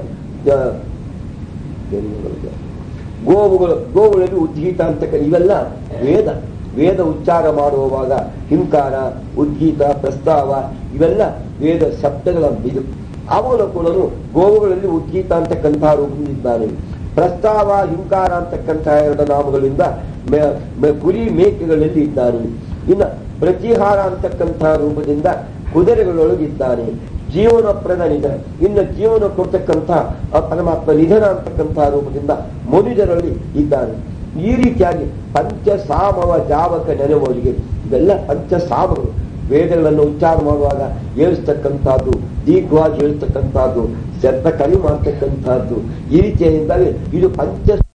ಜನ್ಮಗಳ ಗೋವುಗಳು ಗೋವುಗಳಲ್ಲಿ ಉದ್ಗೀತ ಅಂತ ಇವೆಲ್ಲ ವೇದ ವೇದ ಉಚ್ಚಾರ ಮಾಡುವಾಗ ಹಿಂಕಾರ ಉದ್ಗೀತ ಪ್ರಸ್ತಾವ ಇವೆಲ್ಲ ವೇದ ಶಬ್ದಗಳ ಇದು ಅವುಗಳ ಕೂಡ ಗೋವುಗಳಲ್ಲಿ ಉದ್ಗೀತ ಅಂತಕ್ಕಂತಹ ರೂಪದಿಂದಿದ್ದಾನೆ ಪ್ರಸ್ತಾವ ಹಿಂಕಾರ ಅಂತಕ್ಕಂತಹ ಎರಡು ನಾಮಗಳಿಂದ ಕುರಿ ಮೇಕೆಗಳಲ್ಲಿ ಇದ್ದಾನೆ ಇನ್ನು ಪ್ರತಿಹಾರ ಅಂತಕ್ಕಂತಹ ರೂಪದಿಂದ ಕುದುರೆಗಳೊಳಗಿದ್ದಾನೆ ಜೀವನಪ್ರದ ನಿಧನ ಇನ್ನು ಜೀವನ ಕೊಡ್ತಕ್ಕಂತಹ ಪರಮಾತ್ಮ ನಿಧನ ಅಂತಕ್ಕಂತಹ ರೂಪದಿಂದ ಮನುಜರಲ್ಲಿ ಇದ್ದಾನೆ ಈ ರೀತಿಯಾಗಿ ಪಂಚಸಾಮವ ಜಾವಕ ನೆನೆವರಿಗೆ ಇದೆಲ್ಲ ಪಂಚಸಾಮಗಳು ವೇದಗಳನ್ನು ಉಚ್ಚಾರ ಮಾಡುವಾಗ ಏರಿಸ್ತಕ್ಕಂಥದ್ದು ದೀರ್ಘವಾಗಿ ಹೇಳ್ತಕ್ಕಂಥದ್ದು ಶಬ್ದ ಕಡಿಮೆ ಮಾಡ್ತಕ್ಕಂಥದ್ದು ಈ ರೀತಿಯಾಗಿ ಇದು ಪಂಚ